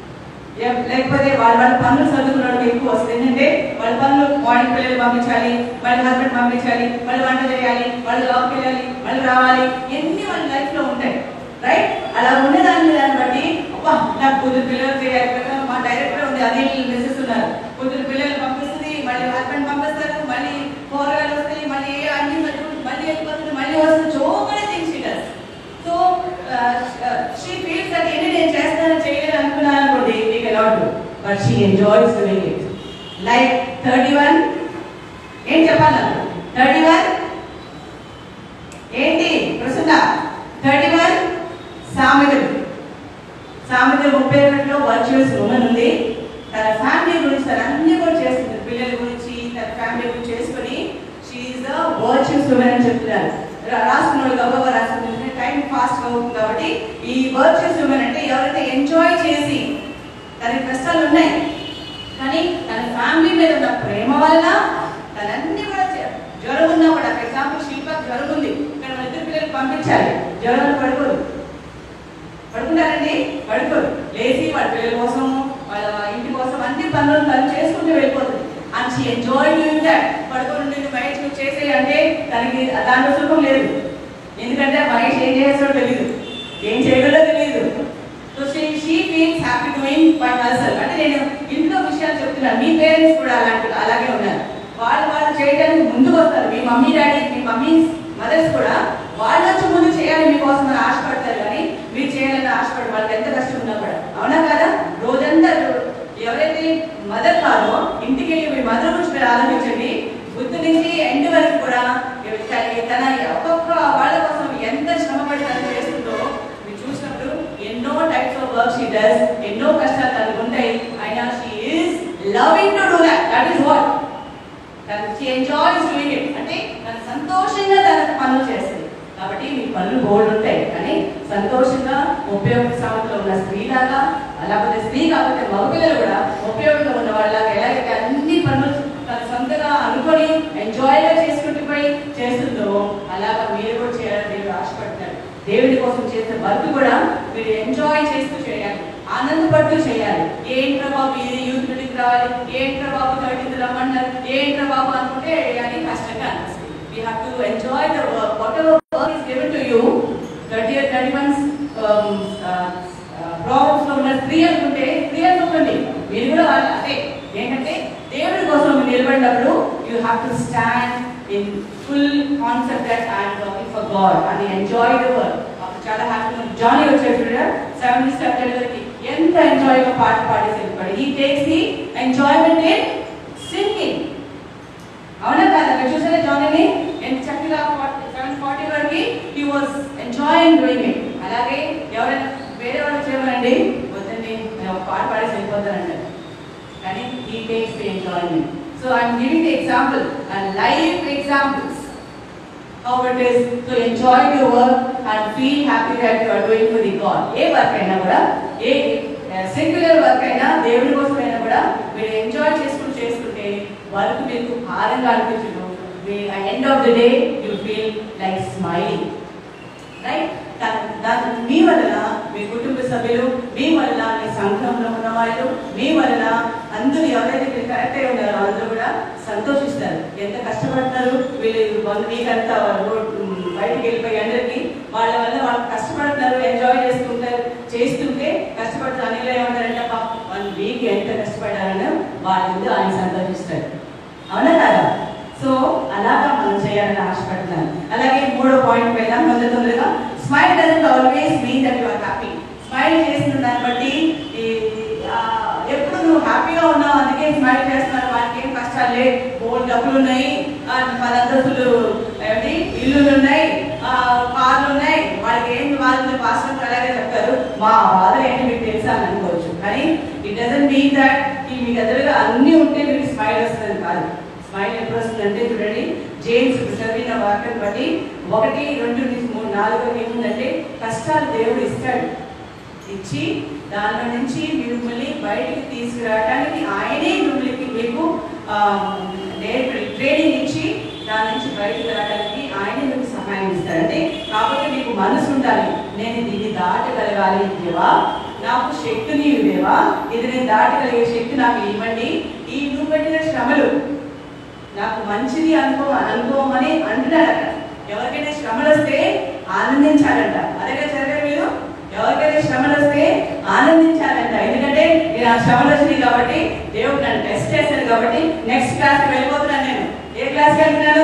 ఏ- లేకపోతే వాళ్ళ వాళ్ళ పనులు చదువుకున్న వాళ్ళకి ఎక్కువ వస్తుంది ఎందుకంటే వాళ్ళ పనులు మార్నింగ్ పిల్లలు పంపించాలి వాళ్ళ హస్బెండ్ పంపించాలి వాళ్ళు వంట చేయాలి వాళ్ళు జాబ్కి వెళ్ళాలి వాళ్ళు రావాలి ఎన్ని వాళ్ళ లైఫ్ లో ఉంటాయి రైట్ అలా ఉండేదాన్ని దాన్ని బట్టి అబ్బా నాకు కుదురు పిల్లలు చేయాలి కదా మా డైరెక్టర్ ఉంది అదే మెసేజ్ ఉన్నారు కుదురు పిల్లలు పంపిస్తుంది మళ్ళీ హస్బెండ్ పంపిస్తారు మళ్ళీ కూరగాయలు వస్తాయి మళ్ళీ ఏ అన్ని మళ్ళీ మళ్ళీ వెళ్ళిపోతుంది మళ్ళీ వస్తుంది so many things she does so she feels that ఏంటి నేను చేస్తాను చేయలేదు అనుకున్నాను అనుకోండి మీకు ఎలా ఉంటుంది but she enjoys doing it like thirty one ఏం చెప్పాలి నాకు థర్టీ వన్ ఏంటి ప్రస్తుత థర్టీ వన్ సామెతలు సామెతలు ముప్పై ఒకటిలో వర్చువల్స్ ఉమెన్ ఉంది తన ఫ్యామిలీ గురించి తన అన్ని కూడా చేస్తుంది పిల్లల గురించి తన ఫ్యామిలీ గురించి చేసుకొని షీఈ్ ద వర్చువల్స్ ఉమెన్ అని చెప్తున్నారు రా- రాసుకున్న వాళ్ళు గొప్పగా రాసుకుంటుంది టైం ఫాస్ట్ అవుతుంది కాబట్టి ఈ వర్చువల్స్ ఉమెన్ అంటే ఎవరైతే ఎంజాయ్ చేసి తనకి కష్టాలు ఉన్నాయి కానీ తన ఫ్యామిలీ మీద ఉన్న ప్రేమ వల్ల తనన్ని కూడా చే- జ్వరం ఉన్నా కూడా ఫర్ ఎగ్జాంపుల్ శిల్ప జ్వరం ఉంది కానీ మన ఇద్దరు పిల్లలు పంపించాలి జ్వరం పడుకోదు పడుకుంటారండి పడుకోరు లేచి వాళ్ళ పిల్లల కోసం వాళ్ళ ఇంటి కోసం అన్ని పనులు తను చేసుకుంటూ వెళ్ళిపోతుంది and she enjoy doing that పడుకొని నేను బయట నువ్వు చేసే అంటే తనకి దాంట్లో సుఖం లేదు ఎందుకంటే మహేష్ ఏం చేస్తాడో తెలియదు ఏం చేయగలదో తెలియదు so she she feels happy doing by herself అంటే నేను ఇంట్లో విషయాలు చెప్తున్నాను మీ పేరెంట్స్ కూడా అలాంటి అలాగే ఉన్నారు వాళ్ళు వాళ్ళు చేయడానికి ముందుకు వస్తారు మీ మమ్మీ డాడీ మీ మమ్మీ మదర్స్ కూడా వాళ్ళు వచ్చి ముందు చేయాలి మీకోసం అని ఆశపడతారు కానీ మీరు చేయాలని ఆశపడి వాళ్ళకి ఎంత కష్టం ఉన్నా కూడా అవునా కదా రోజంతా ఎవరైతే మదర్ కాదో ఇంటికి వెళ్ళి మీ మదర్ గురించి మీరు ఆలోచించండి బుద్ధి నుంచి ఎండ్ వరకు కూడా తన- తన ఒక్కొక్క వాళ్ళ కోసం ఎంత వర్క్ షీ డస్ ఎన్నో కష్టాలు తనకు ఉంటాయి అయినా she is loving to do that that is what తను షీ ఎంజాయ్స్ డూయింగ్ ఇట్ అంటే తను సంతోషంగా తన పనులు చేస్తుంది కాబట్టి మీ పనులు బోల్డ్ ఉంటాయి కానీ సంతోషంగా ఉపయోగ సామర్థ్యంలో ఉన్న స్త్రీలాగా లేకపోతే స్త్రీ కాకపోతే మగపిల్లలు కూడా ఉపయోగంగా ఉన్న వాళ్ళలాగా ఎలాగైతే అన్ని పనులు తన సొంతగా అనుకొని ఎంజాయ్గా చేసుకుంటూ పోయి చేస్తుందో అలాగా మీరు కూడా చేయాలని దేవుడు ఆశపడతాడు దేవుడి కోసం చేసే వర్క్ కూడా మీరు ఎంజాయ్ చేస్తూ చేయాలి ఆనందపడుతూ చేయాలి ఏంట్రా బాబు ఇది యూత్ మీటింగ్ రావాలి ఏంట్రా బాబు థర్టీన్త్ రమ్మన్నారు ఏంట్రా బాబు అనుకుంటే అది కష్టంగా అనిపిస్తుంది we have to enjoy the work whatever work is given to you thirty year thirty months problems లో ఉన్న స్త్రీ అనుకుంటే స్త్రీ అనుకోండి మీరు కూడా వాళ్ళ- అదే ఏంటంటే దేవుడి కోసం మీరు నిలబడినప్పుడు you have to stand in full concept that I'm working for God అని ఎంజాయ్ ద వర్క్ అప్పుడు చాలా హ్యాపీ జానీ వచ్చాడు చూడ సెవెన్ స్టెప్ డెలివరీకి ఎంత ఎంజాయ్ గా పాట పాడేసి వెళ్ళిపోయాడు he takes the enjoyment in singing అవునా కాదా మీరు చూసారా జానీని ఎంత చక్కగా సెవెన్ ఫార్టీ వరకు he was enjoying doing it అలాగే ఎవరైనా వేరే వాళ్ళు చేయమనండి వద్దండి నేను ఒక పాట పాడేసి వెళ్ళిపోతానంటారు కానీ he takes the enjoyment so I'm giving the example and life examples how it is to enjoy your work and feel happy that you are doing for the God. ఏ వర్క్ అయినా కూడా ఏ సెక్యులర్ వర్క్ అయినా దేవుడి కోసం అయినా కూడా మీరు enjoy చేసుకుంటూ చేసుకుంటే వర్క్ మీకు భారంగా అనిపించదు end of the day you feel like smiling right దాని మీ వలన మీ కుటుంబ సభ్యులు మీ వలన మీ సంఘంలో ఉన్న వాళ్ళు మీ వలన అందరూ ఎవరైతే మీరు కరెక్ట్ అయి ఉన్నారో అందరూ కూడా సంతోషిస్తారు ఎంత కష్టపడతారు వీళ్ళు వన్ వీక్ అంతా రోడ్ బయటికి వెళ్ళిపోయి అందరికి వాళ్ళ వల్ల వాళ్ళు కష్టపడుతున్నారు ఎంజాయ్ చేసుకుంటారు చేస్తుంటే కష్టపడుతూ అనిలో ఏమంటారంటే వన్ వీక్ ఎంత కష్టపడ్డారని వాళ్ళ ముందు ఆయన సంతోషిస్తారు అవునా కాదా సో అలాగా మనం చేయాలని ఆశపడుతున్నాను అలాగే మూడో పాయింట్ పైన తొందర తొందరగా smile doesn't always mean that you are happy smile చేసిన దాన్ని బట్టి ఈ, ఆ, ఎప్పుడు నువ్వు హ్యాపీగా ఉన్నావు అందుకే స్మైల్ చేస్తున్నారు వాళ్ళకి ఏం కష్టాలు లేవు బోల్ డబ్బులు ఉన్నాయి ఆ, పది అంతస్తులు ఏమిటి ఇల్లులు ఉన్నాయి ఆ, కార్లు ఉన్నాయి వాళ్ళకి ఏం వాళ్ళు పాస్టర్ అలాగే చెప్తారు మా బాధలు ఏంటి మీకు తెలుసా అని అనుకోవచ్చు కానీ ఇట్ డజంట్ మీన్ దట్ మీకు ఎదురుగా అన్ని ఉంటే మీకు స్మైల్ వస్తుంది కాదు స్మైల్ ఎప్పుడు వస్తుందంటే చూడండి జేమ్స్ ఇప్పుడు చదివిన వాక్యం బట్టి ఒకటి రెండు నుంచి మూడు నాలుగు ఏముందంటే కష్టాలు దేవుడు ఇస్తాడు ఇచ్చి దానిలో నుంచి మిమ్మల్ని బయటికి తీసుకురావడానికి ఆయనే మిమ్మల్ని మీకు ఆ, నేర్పి ట్రైనింగ్ ఇచ్చి దాని నుంచి బయటికి రావడానికి ఆయనే మీకు సహాయం ఇస్తారంటే కాబట్టి మీకు మనసు ఉండాలి నేను దీన్ని దాటగలగాలి దేవా నాకు శక్తిని ఇవ్వేవా ఇది నేను దాటగలిగే శక్తి నాకు ఇవ్వండి ఈ నువ్వు పెట్టిన శ్రమలు నాకు మంచిది అనుకో అనుకోమని అంటున్నాడు అక్కడ ఎవరికైనా శ్రమలు వస్తే ఆనందించాలంట అదేగా చదివారు మీరు ఎవరికైనా శ్రమలు వస్తే ఆనందించాలంట ఎందుకంటే నేను ఆ శ్రమలు వచ్చినాయి కాబట్టి దేవుడు నన్ను టెస్ట్ చేశాను కాబట్టి నెక్స్ట్ క్లాస్కి వెళ్ళిపోతున్నాను నేను ఏ క్లాస్కి వెళ్తున్నాను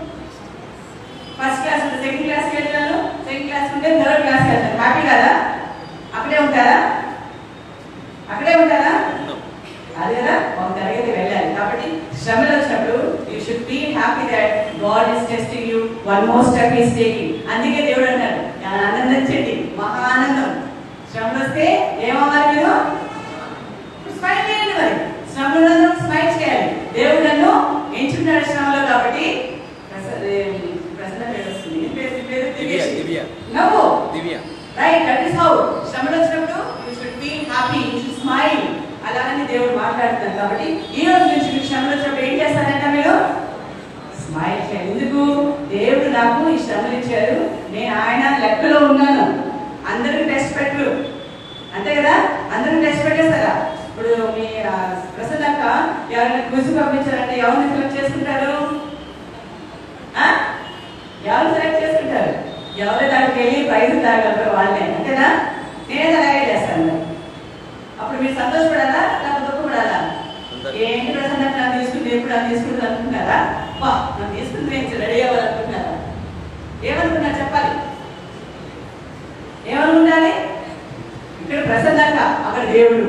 ఫస్ట్ క్లాస్ ఉంటే సెకండ్ క్లాస్కి వెళ్తున్నాను సెకండ్ క్లాస్ ఉంటే థర్డ్ క్లాస్కి వెళ్తాను హ్యాపీ కదా అక్కడే ఉంటారా అక్కడే ఉంటారా అది కదా ఒక తరగతి వెళ్ళాలి కాబట్టి శ్రమలు వచ్చినప్పుడు you should feel happy that God is testing you one more step is taking అందుకే దేవుడు అంటాడు "నా ఆనందించండి మహా ఆనందం శ్రమలు వస్తే ఏమవ్వాలి మీరు స్మైల్ చేయండి మరి శ్రమలను స్మైల్ చేయాలి దేవుడు నన్ను ఎంచుకున్నాడు శ్రమలో కాబట్టి ప్రస- ఏ, ప్రసన్న పేరు వస్తుంది ఏం పేరు? నీ పేరు దివ్య దివ్య నవ్వు Divya right that is how శ్రమలు వచ్చినప్పుడు you should feel happy you should smile అలాగని దేవుడు మాట్లాడుతారు కాబట్టి ఈ రోజు నుంచి మీకు శ్రమలు వచ్చినప్పుడు ఏం చేస్తారంట మీరు స్మైల్ చేయాలి ఎందుకు దేవుడు నాకు ఈ శ్రమలు ఇచ్చారు నేను ఆయన లెక్కలో ఉన్నాను అందరికి టెస్ట్ పెట్టరు అంతే కదా అందరికి టెస్ట్ పెట్టేస్తారా ఇప్పుడు మీ ఆ, ప్రసన్న అక్క ఎవరైనా క్విజ్ పంపించారంటే ఎవరిని సెలెక్ట్ చేసుకుంటారు ఆ? ఎవరు సెలెక్ట్ చేసుకుంటారు ఎవరు దానికి వెళ్ళి ప్రైజ్ తాగలరు వాళ్ళే అంతేనా నేనే అలాగే చేస్తాను మరి. అప్పుడు మీరు సంతోషపడాలా లేకపోతే దుఃఖపడాలా సంతోషం. ఏంటి ప్రసన్న నాకు తీసుకుంది ఎప్పుడు నాకు తీసుకుంటుంది అనుకుంటున్నారా వా నాకు తీసుకుంది నేను రెడీ అవ్వాలనుకుంటున్నారా ఏమనుకున్నారు చెప్పాలి ఏమనుకుంటాలి ఇక్కడ ప్రసన్నక అక్కడ దేవుడు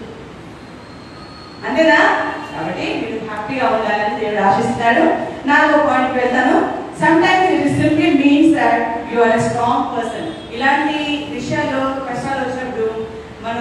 అంతేనా కాబట్టి మీరు హ్యాపీగా ఉండాలని దేవుడు ఆశిస్తున్నాడు నాలుగో పాయింట్ వెళ్తాను sometimes it simply means that you are a strong person ఇలాంటి విషయాల్లో కష్టాలు వచ్చినప్పుడు మనం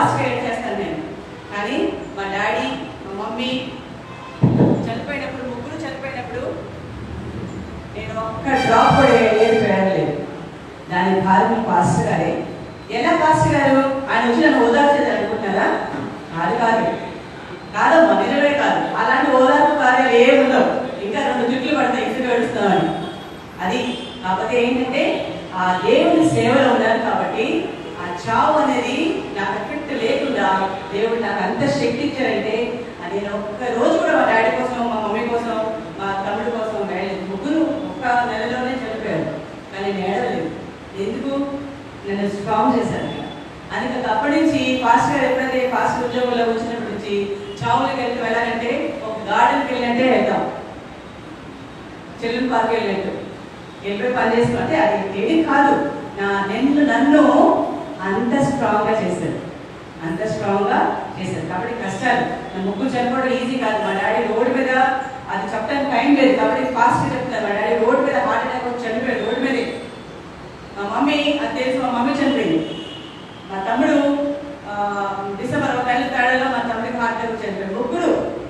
ఫాస్ట్గా ఏడ్ చేస్తాను నేను కానీ మా డాడీ మా మమ్మీ చనిపోయినప్పుడు ముగ్గురు చనిపోయినప్పుడు నేను ఒక్క డ్రాప్ కూడా ఏది వేయలేదు దాని కారణం పాస్టర్ గారే ఎలా పాస్టర్ గారు ఆయన వచ్చి నన్ను ఓదార్చేది అనుకుంటున్నారా కాదు కాదు కాదమ్మా నిజమే కాదు అలాంటి ఓదార్పు కార్యాలు ఏమి ఉండవు ఇంకా రెండు జుట్లు పడతాయి ఇసుక గడుస్తున్నామని అది కాకపోతే ఏంటంటే ఆ దేవుని సేవలో ఉన్నారు కాబట్టి ఆ చావు అనేది నాకు ఎఫెక్ట్ లేకుండా దేవుడు నాకు అంత శక్తి ఇచ్చారంటే అది నేను ఒక్క రోజు కూడా మా డాడీ కోసం మా మమ్మీ కోసం మా తమ్ముడు కోసం వేయలేదు ముగ్గురు ఒక్క నెలలోనే చనిపోయారు కానీ నేను ఏడలేదు ఎందుకు నన్ను స్ట్రాంగ్ చేశారు ఇక్కడ. అందుకే అప్పటి నుంచి ఫాస్ట్ గారు ఎప్పుడైతే ఫాస్ట్ ఉద్యోగంలో వచ్చినప్పటి నుంచి చావులకు వెళ్తే వెళ్ళాలంటే ఒక గార్డెన్కి వెళ్ళంటే వెళ్తాం చెల్లెలు పార్క్ వెళ్ళినట్టు వెళ్ళిపోయి పని చేసుకుని అంటే అది ఏది కాదు నా నేను నన్ను అంత స్ట్రాంగ్గా చేశారు అంత స్ట్రాంగ్గా చేశారు కాబట్టి కష్టాలు నా ముగ్గురు చనిపోవడం ఈజీ కాదు మా డాడీ రోడ్డు మీద అది చెప్పడానికి టైం లేదు కాబట్టి ఫాస్ట్గా చెప్తారు మా డాడీ రోడ్డు మీద హార్ట్ అటాక్ వచ్చి చనిపోయాడు రోడ్డు మీదే మా మమ్మీ అది తెలుసు మా మమ్మీ చనిపోయింది మా తమ్ముడు ఆ, డిసెంబర్ ఒక నెల తేడాలో మా తమ్ముడికి హార్ట్ అటాక్ వచ్చి చనిపోయాడు ముగ్గురు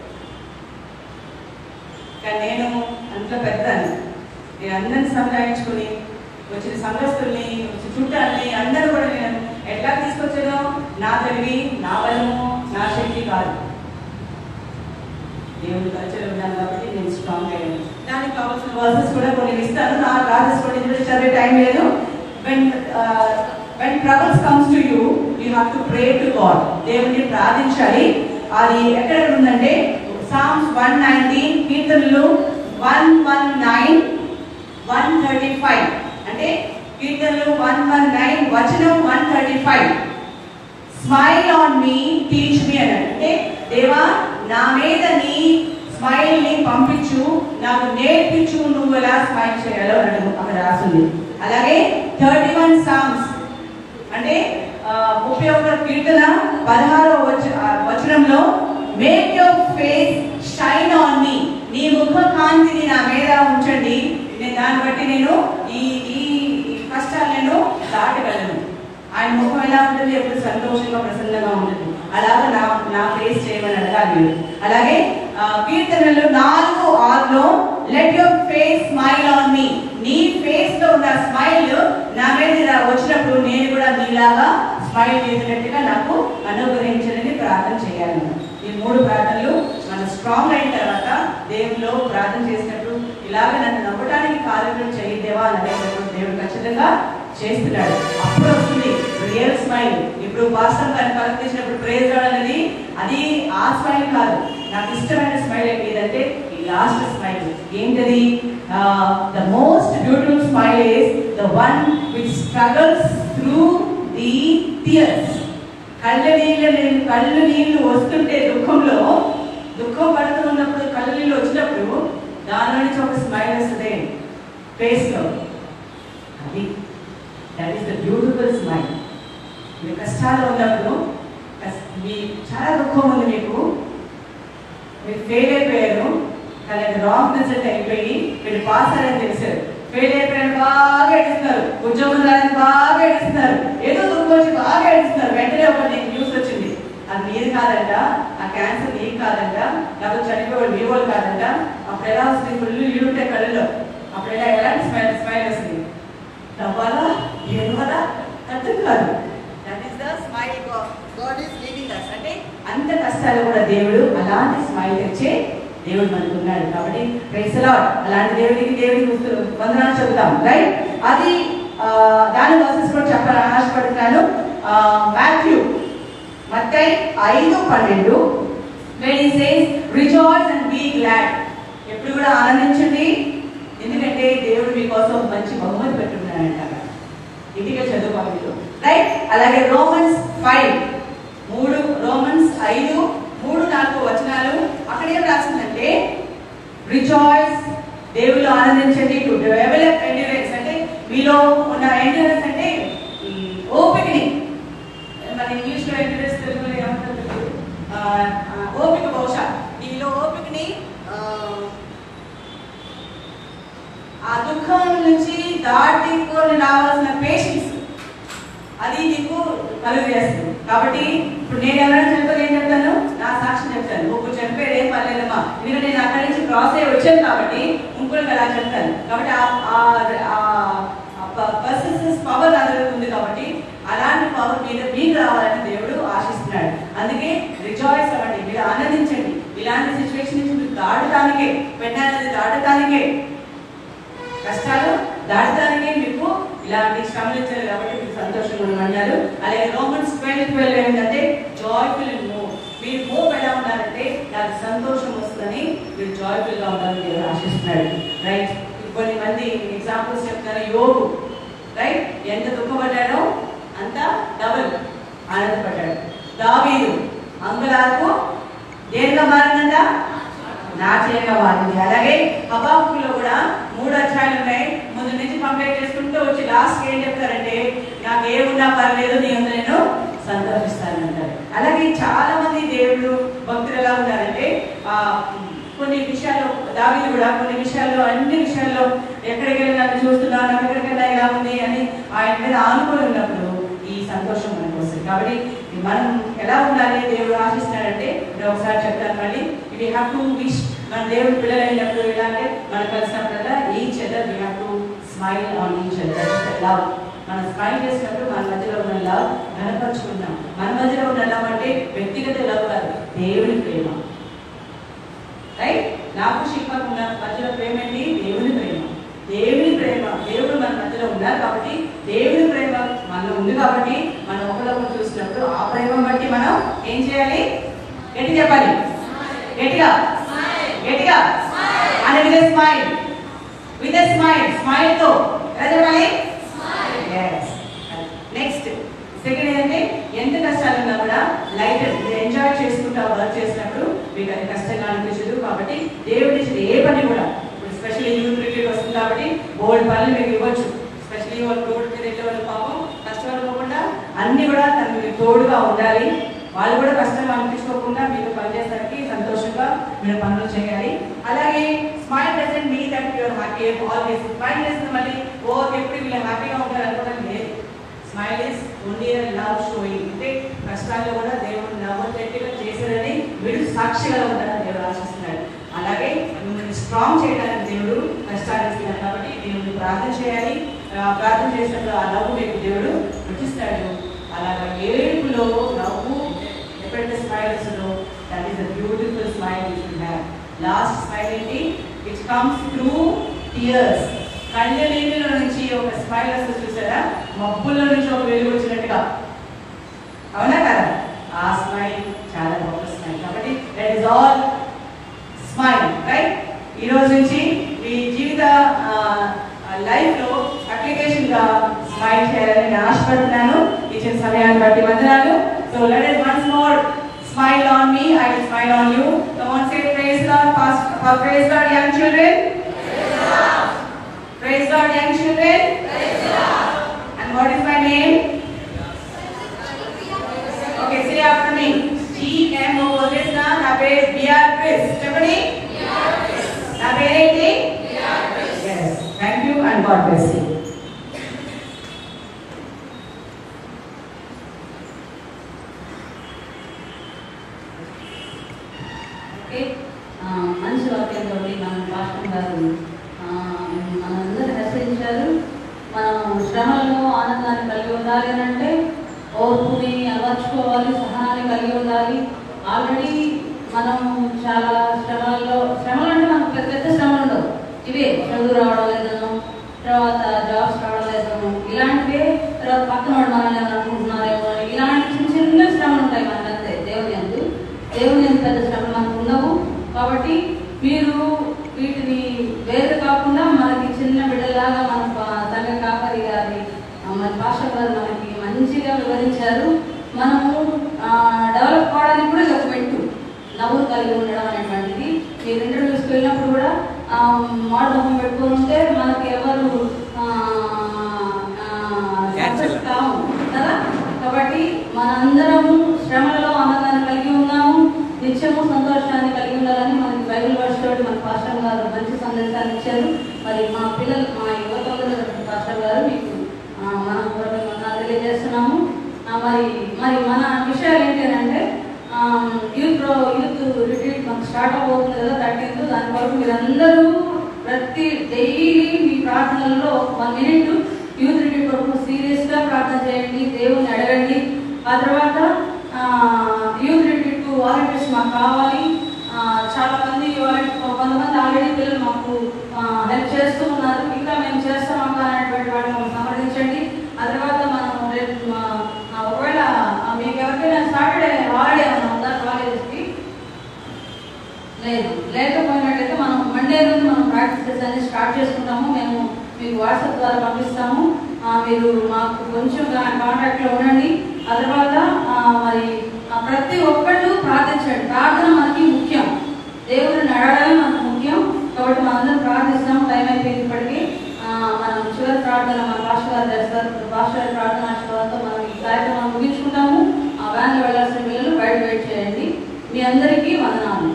కానీ నేను అంత పెద్దాన్ని నేను అందరిని సంపాదించుకుని వచ్చిన సంఘస్థుల్ని వచ్చిన చుట్టాలని అందరూ కూడా నేను ఎట్లా తీసుకొచ్చానో నా తెలివి నా బలము నా శక్తి కాదు దేవుడి కల్చర్ ఉన్నాను కాబట్టి నేను స్ట్రాంగ్ అయ్యాను దానికి కావాల్సిన వర్సెస్ కూడా కొన్ని ఇస్తాను నా క్లాసెస్ కూడా ఇందులో చదివే టైం లేదు when when troubles comes to you you have to pray to God దేవుడిని ప్రార్థించాలి అది ఎక్కడ ఉందంటే సామ్స్ వన్ నైన్టీన్ కీర్తనలు one one nine one thirty five అంటే కీర్తనలు వన్ వన్ నైన్ వచనం one thirty five smile on me teach me అన్నాడు అంటే దేవా నా మీద నీ స్మైల్ ని పంపించు నాకు నేర్పించు నువ్వు ఎలా స్మైల్ చేయాలో అన్నాడు అక్కడ రాసింది అలాగే థర్టీ వన్ సాంగ్స్ అంటే ఆ, ముప్పై ఒక్క కీర్తన పదహారో వచ ఆ, వచనంలో make your face shine on me నీ ముఖ కాంతిని నా మీద ఉంచండి నేను దాన్ని బట్టి నేను ఈ ఈ ఈ కష్టాలు నేను దాటగలను ఆయన ముఖం ఎలా ఉంటుంది ఎప్పుడు సంతోషంగా ప్రసన్నంగా ఉంటుంది అలాగే నా నా ఫేస్ చేయమని అడగాలి మీరు అలాగే ఆ, కీర్తనలు నాలుగు ఆరులో let your face smile on me నీ ఫేస్ లో ఉన్న స్మైల్ నా మీద ఇలా వచ్చినప్పుడు నేను కూడా మీలాగా స్మైల్ చేసినట్టుగా నాకు అనుగ్రహించడానికి ప్రార్థన చేయాలి ఈ మూడు ప్రార్థనలు మనం స్ట్రాంగ్ అయిన తర్వాత దేవునిలో ప్రార్థన చేసినప్పుడు ఇలాగ నన్ను నమ్మటానికి కార్యక్రమం చేయదేవా అని అనేటప్పుడు దేవుడు ఖచ్చితంగా చేస్తున్నాడు అప్పుడు వస్తుంది రియల్ స్మైల్ ఇప్పుడు వాస్తవం దాన్ని పలకరించినప్పుడు ప్రేజ్ అనేది అది ఆ స్మైల్ కాదు నాకు ఇష్టమైన స్మైల్ ఏంటంటే ఈ లాస్ట్ స్మైల్ ఏంటది the most beautiful smile is the one which struggles through the tears కళ్ళ నీళ్ళు నేను కళ్ళు నీళ్ళు వస్తుంటే దుఃఖంలో దుఃఖం పడుతూ ఉన్నప్పుడు కళ్ళ నీళ్ళు వచ్చినప్పుడు దానిలో నుంచి ఒక స్మైల్ వస్తుంది ఫేస్లో అది that is the beautiful smile మీరు కష్టాలు ఉన్నప్పుడు కస్- మీ చాలా దుఃఖం ఉంది మీకు మీరు ఫెయిల్ అయిపోయారు కానీ అది రాంగ్ రిజల్ట్ అయిపోయి మీరు పాస్ అయ్యారని తెలిసారు ఫెయిల్ అయిపోయారు బాగా ఏడుస్తున్నారు ఉద్యోగం రాని బాగా ఏడుస్తున్నారు ఏదో దుఃఖం వచ్చి బాగా ఏడుస్తున్నారు వెంటనే ఒక నీకు న్యూస్ వచ్చింది అది మీది కాదంట ఆ క్యాన్సర్ నీకు కాదంట లేకపోతే చనిపోయాడు మీ వాళ్ళు కాదంట అప్పుడు ఎలా వస్తుంది ఫుల్ నీళ్ళు ఉంటాయి కళ్ళలో అప్పుడు ఎలా ఎలాంటి స్మైల్ స్మైల్ వస్తుంది నవ్వాలా ఏడవాలా అర్థం కాదు that is the smile God is leaving us అంటే అంత కష్టాలు కూడా దేవుడు అలాంటి స్మైల్ తెచ్చే దేవుడు మనకు ఉన్నాడు కాబట్టి ప్రైస్ లార్డ్ అలాంటి దేవుడికి దేవుడికి ఉస్తు- వందనాలు చెబుతాం రైట్ అది ఆ, దాని వర్సెస్ కూడా చెప్పాలని ఆశపడుతున్నాను మాథ్యూ మత్తయి ఐదు పన్నెండు when he says rejoice and be glad ఎప్పుడు కూడా ఆనందించండి ఎందుకంటే దేవుడు మీకోసం మంచి బహుమతి పెట్టున్నాడంట అక్కడ. ఇంటికే చదువుకోవాలి మీరు రైట్ అలాగే రోమన్స్ ఫైవ్ మూడు రోమన్స్ ఐదు మూడు నాలుగు వచనాలు అక్కడ ఏం రాసిందంటే రిజాయిస్ దేవుళ్ళు ఆనందించండి టు డెవలప్ ఎండ్యూరెన్స్ అంటే మీలో ఉన్న ఎండ్యూరెన్స్ అంటే ఉమ్, ఓపికని మన ఇంగ్లీష్లో ఎండ్యూరెన్స్ తెలుగులో ఏమంటారు తెలియదు. ఆ, ఆ, ఓపిక బహుశా నీలో ఓపికని ఆ, ఆ దుఃఖం నుంచి దాటుకొని రావాల్సిన పేషెన్స్ అది నీకు కలుగు చేస్తుంది కాబట్టి ఇప్పుడు నేను ఎవరైనా చనిపోతే ఏం చెప్తాను నా సాక్షి చెప్తాను ముగ్గురు చనిపోయారు ఏం పర్లేదమ్మా ఎందుకంటే నేను అక్కడి నుంచి క్రాస్ అయ్యి వచ్చాను కాబట్టి ఇంకొకరికి అలా చెప్తాను కాబట్టి ఆ పర్సన్స్ పవర్ నా దగ్గర ఉంది కాబట్టి అలాంటి పవర్ మీద మీకు రావాలని దేవుడు ఆశిస్తున్నాడు అందుకే రిజాయిస్ అవ్వండి మీరు ఆనందించండి ఇలాంటి సిచ్యువేషన్ నుంచి మీరు దాటడానికే పెట్టాలని దాటడానికే కష్టాలు దాటడానికే మీకు ఇలాంటి శ్రమలు ఇచ్చారు కాబట్టి మీకు సంతోషంగా ఉండమన్నారు అలాగే రోమన్స్ ట్వెల్వ్ ట్వెల్వ్ ఏంటంటే జాయ్ఫుల్ మూవ్ మీరు మూవ్ ఎలా ఉండాలంటే నాకు సంతోషం వస్తుందని మీరు జాయ్ఫుల్ గా ఉండాలని దేవుడు ఆశిస్తున్నాడు రైట్ కొన్ని మంది ఎగ్జాంపుల్స్ చెప్తారు యోగు రైట్ ఎంత దుఃఖపడ్డాడో అంత డబుల్ ఆనందపడ్డాడు దావీదు అంగుళాలకు దేనిగా మారిందంట నాట్యంగా మారింది అలాగే హబాకులో కూడా మూడు అధ్యాయాలు ఉన్నాయి ముందు నుంచి కంప్లీట్ చేసుకుంటూ వచ్చి లాస్ట్ ఏం చెప్తారంటే నాకు ఏమున్నా పర్లేదు నీ ముందు నేను సంతోషిస్తానంటారు అలాగే చాలా మంది దేవుడు భక్తులు ఎలా ఉన్నారంటే ఆ కొన్ని విషయాల్లో దావీదు కూడా కొన్ని విషయాల్లో అన్ని విషయాల్లో ఎక్కడికి వెళ్ళి నన్ను చూస్తున్నాను నాకు ఎక్కడికి వెళ్ళా ఇలా ఉంది అని ఆయన మీద ఆనుకొని ఉన్నప్పుడు ఈ సంతోషం మనకు వస్తుంది కాబట్టి మనం ఎలా ఉండాలి దేవుడు ఆశిస్తున్నాడంటే నేను ఒకసారి చెప్తాను మళ్ళీ వీ హ్యావ్ టు విష్ మన దేవుడు పిల్లలు అయినప్పుడు ఎలా అంటే మనం కలిసినప్పుడల్లా each other we have to smile on each other love మనం స్మైల్ చేసినప్పుడు మన మధ్యలో ఉన్న లవ్ కనపరుచుకుంటాం మన మధ్యలో ఉన్న లవ్ అంటే వ్యక్తిగత లవ్ కాదు దేవుని ప్రేమ రైట్ నాకు శిల్పకు ఉన్న మధ్యలో ప్రేమ ఏంటి దేవుని ప్రేమ దేవుని ప్రేమ దేవుడు మన మధ్యలో ఉన్నారు కాబట్టి దేవుని ప్రేమ మనలో ఉంది కాబట్టి మనం ఒకరికొకరు చూసినప్పుడు ఆ ప్రేమ బట్టి మనం ఏం చేయాలి గట్టి చెప్పాలి గట్టిగా గట్టిగా అని with smile with smile smile తో ఎలా చెప్పాలి నెక్స్ట్ సెకండ్ ఏంటంటే ఎంత కష్టాలు ఉన్నా కూడా లైట్ ఎంజాయ్ చేసుకుంటూ వర్క్ చేసినప్పుడు మీకు అది కష్టంగా అనిపించదు కాబట్టి దేవుడి ఇచ్చిన ఏ పని కూడా ఇప్పుడు స్పెషల్లీ యూత్ రిట్రీట్ వస్తుంది కాబట్టి బోల్డ్ పనులు మీకు ఇవ్వచ్చు స్పెషల్లీ వాళ్ళు రోడ్డు మీద వెళ్ళే వాళ్ళు పాపం కష్టాలు పోకుండా అన్ని కూడా తనకు మీకు తోడుగా ఉండాలి వాళ్ళు కూడా కష్టంగా అనిపించుకోకుండా మీరు పనిచేసరికి సంతోషంగా మీరు పనులు చేయాలి అలాగే smile doesn't me that your happy always smile చేస్తే మళ్ళీ ఓ ఎప్పుడు వీళ్ళు హ్యాపీగా ఉంటారు అనుకోవడం లేదు smile is only love showing అంటే కష్టాల్లో కూడా దేవుడు నవ్వటట్టుగా చేశారని వీడు సాక్షిగా ఉండాలని దేవుడు ఆశిస్తున్నాడు అలాగే మిమ్మల్ని స్ట్రాంగ్ చేయడానికి దేవుడు కష్టాలు ఇస్తున్నారు కాబట్టి దేవుడిని ప్రార్థన చేయాలి ఆ ప్రార్థన చేసినప్పుడు ఆ నవ్వు మీకు దేవుడు పుట్టిస్తాడు అలాగా ఏడుపులో నవ్వు ఎప్పుడైతే స్మైల్ వస్తుందో that is a beautiful smile you should have lost smile ఏంటి ఇట్ కమ్స్ త్రూ టియర్స్ కళ్ళ నీళ్ళలో నుంచి ఒక స్మైల్ వస్తుంది చూసారా మబ్బుల్లో నుంచి ఒక వెలుగు వచ్చినట్టుగా అవునా కదా ఆ స్మైల్ చాలా గొప్ప స్మైల్ కాబట్టి that is all smile right ఈ రోజు నుంచి మీ జీవిత లైఫ్ లో అప్లికేషన్ గా స్మైల్ చేయాలని నేను ఆశపడుతున్నాను ఇచ్చిన సమయాన్ని బట్టి వందనాలు so let us once more smile on me I will smile on you come on say praise Lord past praise Lord young children Praise God, young children. And what is my name? Okay, say after me. G M O this na na పేరు B R Chris చెప్పండి నా పేరేంటి Yes. Thank you and God bless you. Okay ఆ, మంచి వాక్యంతో మన pastor గారు ఆ, మనందరూ హెచ్చరించారు మనం శ్రమల్లో ఆనందాన్ని కలిగి ఉండాలి అని అంటే ఓర్పుని అమర్చుకోవాలి సహనాన్ని కలిగి ఉండాలి ఆల్రెడీ మనం చాలా శ్రమల్లో శ్రమలు అంటే మనకు పెద్ద పెద్ద శ్రమలు ఉండవు ఇవే చదువు రావడం లేదను తర్వాత జాబ్స్ రావడం లేదను ఇలాంటివే తర్వాత పక్కన వాడు మనల్ని ఏమైనా అనుకుంటున్నారేమో అని ఇలాంటి చిన్న చిన్న శ్రమలు ఉంటాయి మనకంతే దేవుని అందు దేవుని ఎంత పెద్ద శ్రమలు మనకు ఉండవు కాబట్టి మీరు వీటిని వేరు కాకుండా మనకి చిన్న బిడ్డలాగా మన ప- సంఘ కాపరి గారి ఆ, మన భాష గారు మనకి మంచిగా వివరించారు మనము డెవలప్ కావడానికి కూడా ఇది ఒక పెట్టు నవ్వు కలిగి ఉండడం అనేటువంటిది మీరు ఇంటర్వ్యూస్కి వెళ్ళినప్పుడు కూడా ఆ, మాడు మొహం పెట్టుకొని ఉంటే మనకి ఎవరు ఆ, ఆ, success కాము కదా కాబట్టి మనందరము శ్రమలలో ఆనందాన్ని కలిగి ఉన్నాము నిత్యము సంతోషాన్ని కలిగి ఉండాలని మనకి బైబిల్ వర్ష తోటి మన పాస్టర్ గారు మంచి సందేశాన్ని ఇచ్చారు మరి మా పిల్లలు మా యువతంలో పాస్టర్ గారు మీకు ఆ, మన పూర్వక వందనాలు తెలియజేస్తున్నాము ఆ, మరి మరి మన విషయాలు ఏంటి అని యూత్ ప్రో యూత్ రిట్రీట్ మనకు స్టార్ట్ అవబోతుంది కదా థర్టీన్త్ దాని కొరకు మీరందరూ ప్రతి డైలీ మీ ప్రార్థనల్లో వన్ మినిట్ యూత్ రిట్రీట్ కొరకు సీరియస్గా ప్రార్థన చేయండి దేవుని అడగండి ఆ తర్వాత యూత్ రిట్రీట్ వాలంటీర్స్ మాకు కావాలి ఆ, చాలా మంది వాలంటీ- కొంతమంది ఆల్రెడీ పిల్లలు మాకు హెల్ప్ చేస్తూ ఉన్నారు ఇంకా మేము చేస్తాం అక్క అనేటువంటి వాళ్ళు మమ్మల్ని సంప్రదించండి ఆ తర్వాత మనం రేపు మా- ఆ, ఒకవేళ ఆ, మీకు ఎవరికైనా సాటర్డే హాలిడే ఏమైనా ఉందా కాలేజ్కి లేదు లేకపోయినట్లయితే మనం మండే నుండి మనం ప్రాక్టీసెస్ అన్ని స్టార్ట్ చేసుకుంటాము మేము మీకు వాట్సాప్ ద్వారా పంపిస్తాము ఆ, మీరు మాకు కొంచెం కాంటాక్ట్లో ఉండండి ఆ తర్వాత ఆ, మరి ఆ, ప్రతి ఒక్కళ్ళు ప్రార్థించండి ప్రార్థన మనకి ముఖ్యం దేవుడిని అడగడమే మనకు ముఖ్యం కాబట్టి మనందరం ప్రార్థిస్తాం టైం అయిపోయింది ఇప్పటికీ ఆ, మనం చివరి ప్రార్థన మన భాష గారు చేస్తారు భాష గారి ప్రార్థన ఆశీర్వాదంతో మనం ఈ కార్యక్రమాన్ని ముగించుకుంటాము ఆ వ్యాన్లో వెళ్ళాల్సిన పిల్లలు బయట వెయిట్ చేయండి మీ అందరికీ వందనాలు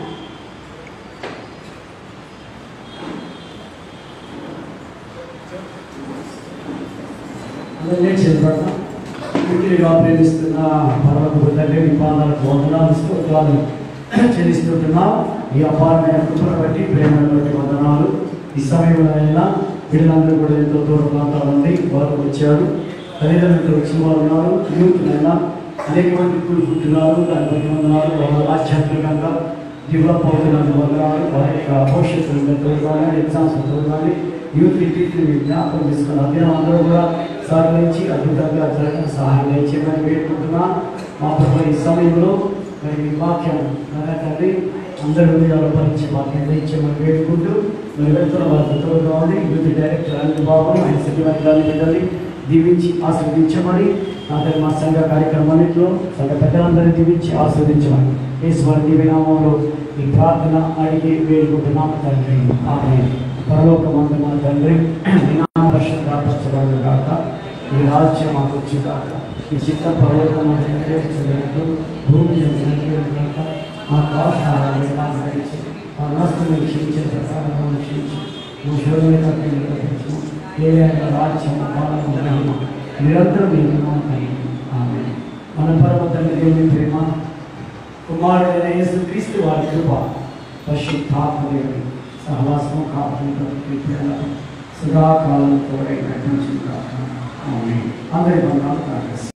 అందరినీ చేపడతాం మిక్కిలిగా ప్రేమిస్తున్న పర్వత తండ్రి మీ పాదాలకు వందనాలు స్తోత్రాలు చెల్లిస్తుంటున్నాం ఈ అపారమైన కృపను బట్టి ప్రేమను బట్టి వందనాలు ఈ సమయంలో అయినా వీళ్ళందరూ కూడా ఎంతో దూర ప్రాంతాల నుండి వారు వచ్చారు తల్లిదండ్రులు వచ్చిన వారు ఉన్నారు యూత్నైనా అనేక మంది ఇప్పుడు పుట్టినారు దాని బట్టి వందనాలు వాళ్ళు ఆధ్యాత్మికంగా డెవలప్ అవుతున్నందుకు వందనాలు వారి యొక్క భవిష్యత్తు తోడుగానే ఎగ్జామ్స్ తోడుగానే యూత్ రిట్రీట్ని జ్ఞాపకం చేసుకున్నారు అధ్యయనం అందరూ కూడా సహకరించి అద్భుతంగా జరగడం సహాయం దయచేయమని వేడుకుంటున్నా మా ప్రభు ఈ సమయంలో మరి మీ వాక్యం నాయనా తండ్రి అందరి హృదయాలు భరించి వాక్యం దయచేయమని వేడుకుంటూ మరి వెళ్తున్న వారికి తోడుగా ఉండి యూత్ డైరెక్టర్ అనిల్ బాబు ఆయన సత్యమైన గారి బిడ్డల్ని దీవించి ఆస్వాదించమని నా తల్లి మా సంఘ కార్యక్రమాన్నింటిలో సంఘ పెద్దలందరినీ దీవించి ఆస్వాదించమని ఈశ్వరి దివ్యనామంలో ఈ ప్రార్థన అడిగి వేడుకుంటున్నాము తండ్రి ఆమె పరలోకమందు మా తండ్రి నీ నామ పరిశుద్ధపరచబడును గాక ఈ రాజ్యం మాకు వచ్చి కాక ఈ చిత్త పరలోకమందు నెరవేర్చబడుతూ భూమి మీద నెరవేరును గాక మా కావాల్సిన గ్రహించి మా నస్తుని క్షమించే ప్రకారం క్షమించి మా శోధమైన తప్పించు ఏదైనా రాజ్యం పాలన మహిమ నిరంతరం మీకు నామకై. ఆమేన్. మన పరమ తండ్రి దేవుని ప్రేమ కుమారుడైన యేసు క్రీస్తు వారి కృప పరిశుద్ధాత్మ దేవుని సహవాసము కాపాడు సదాకాలం తోడై నటించిన అందరి బంధాలు కాదు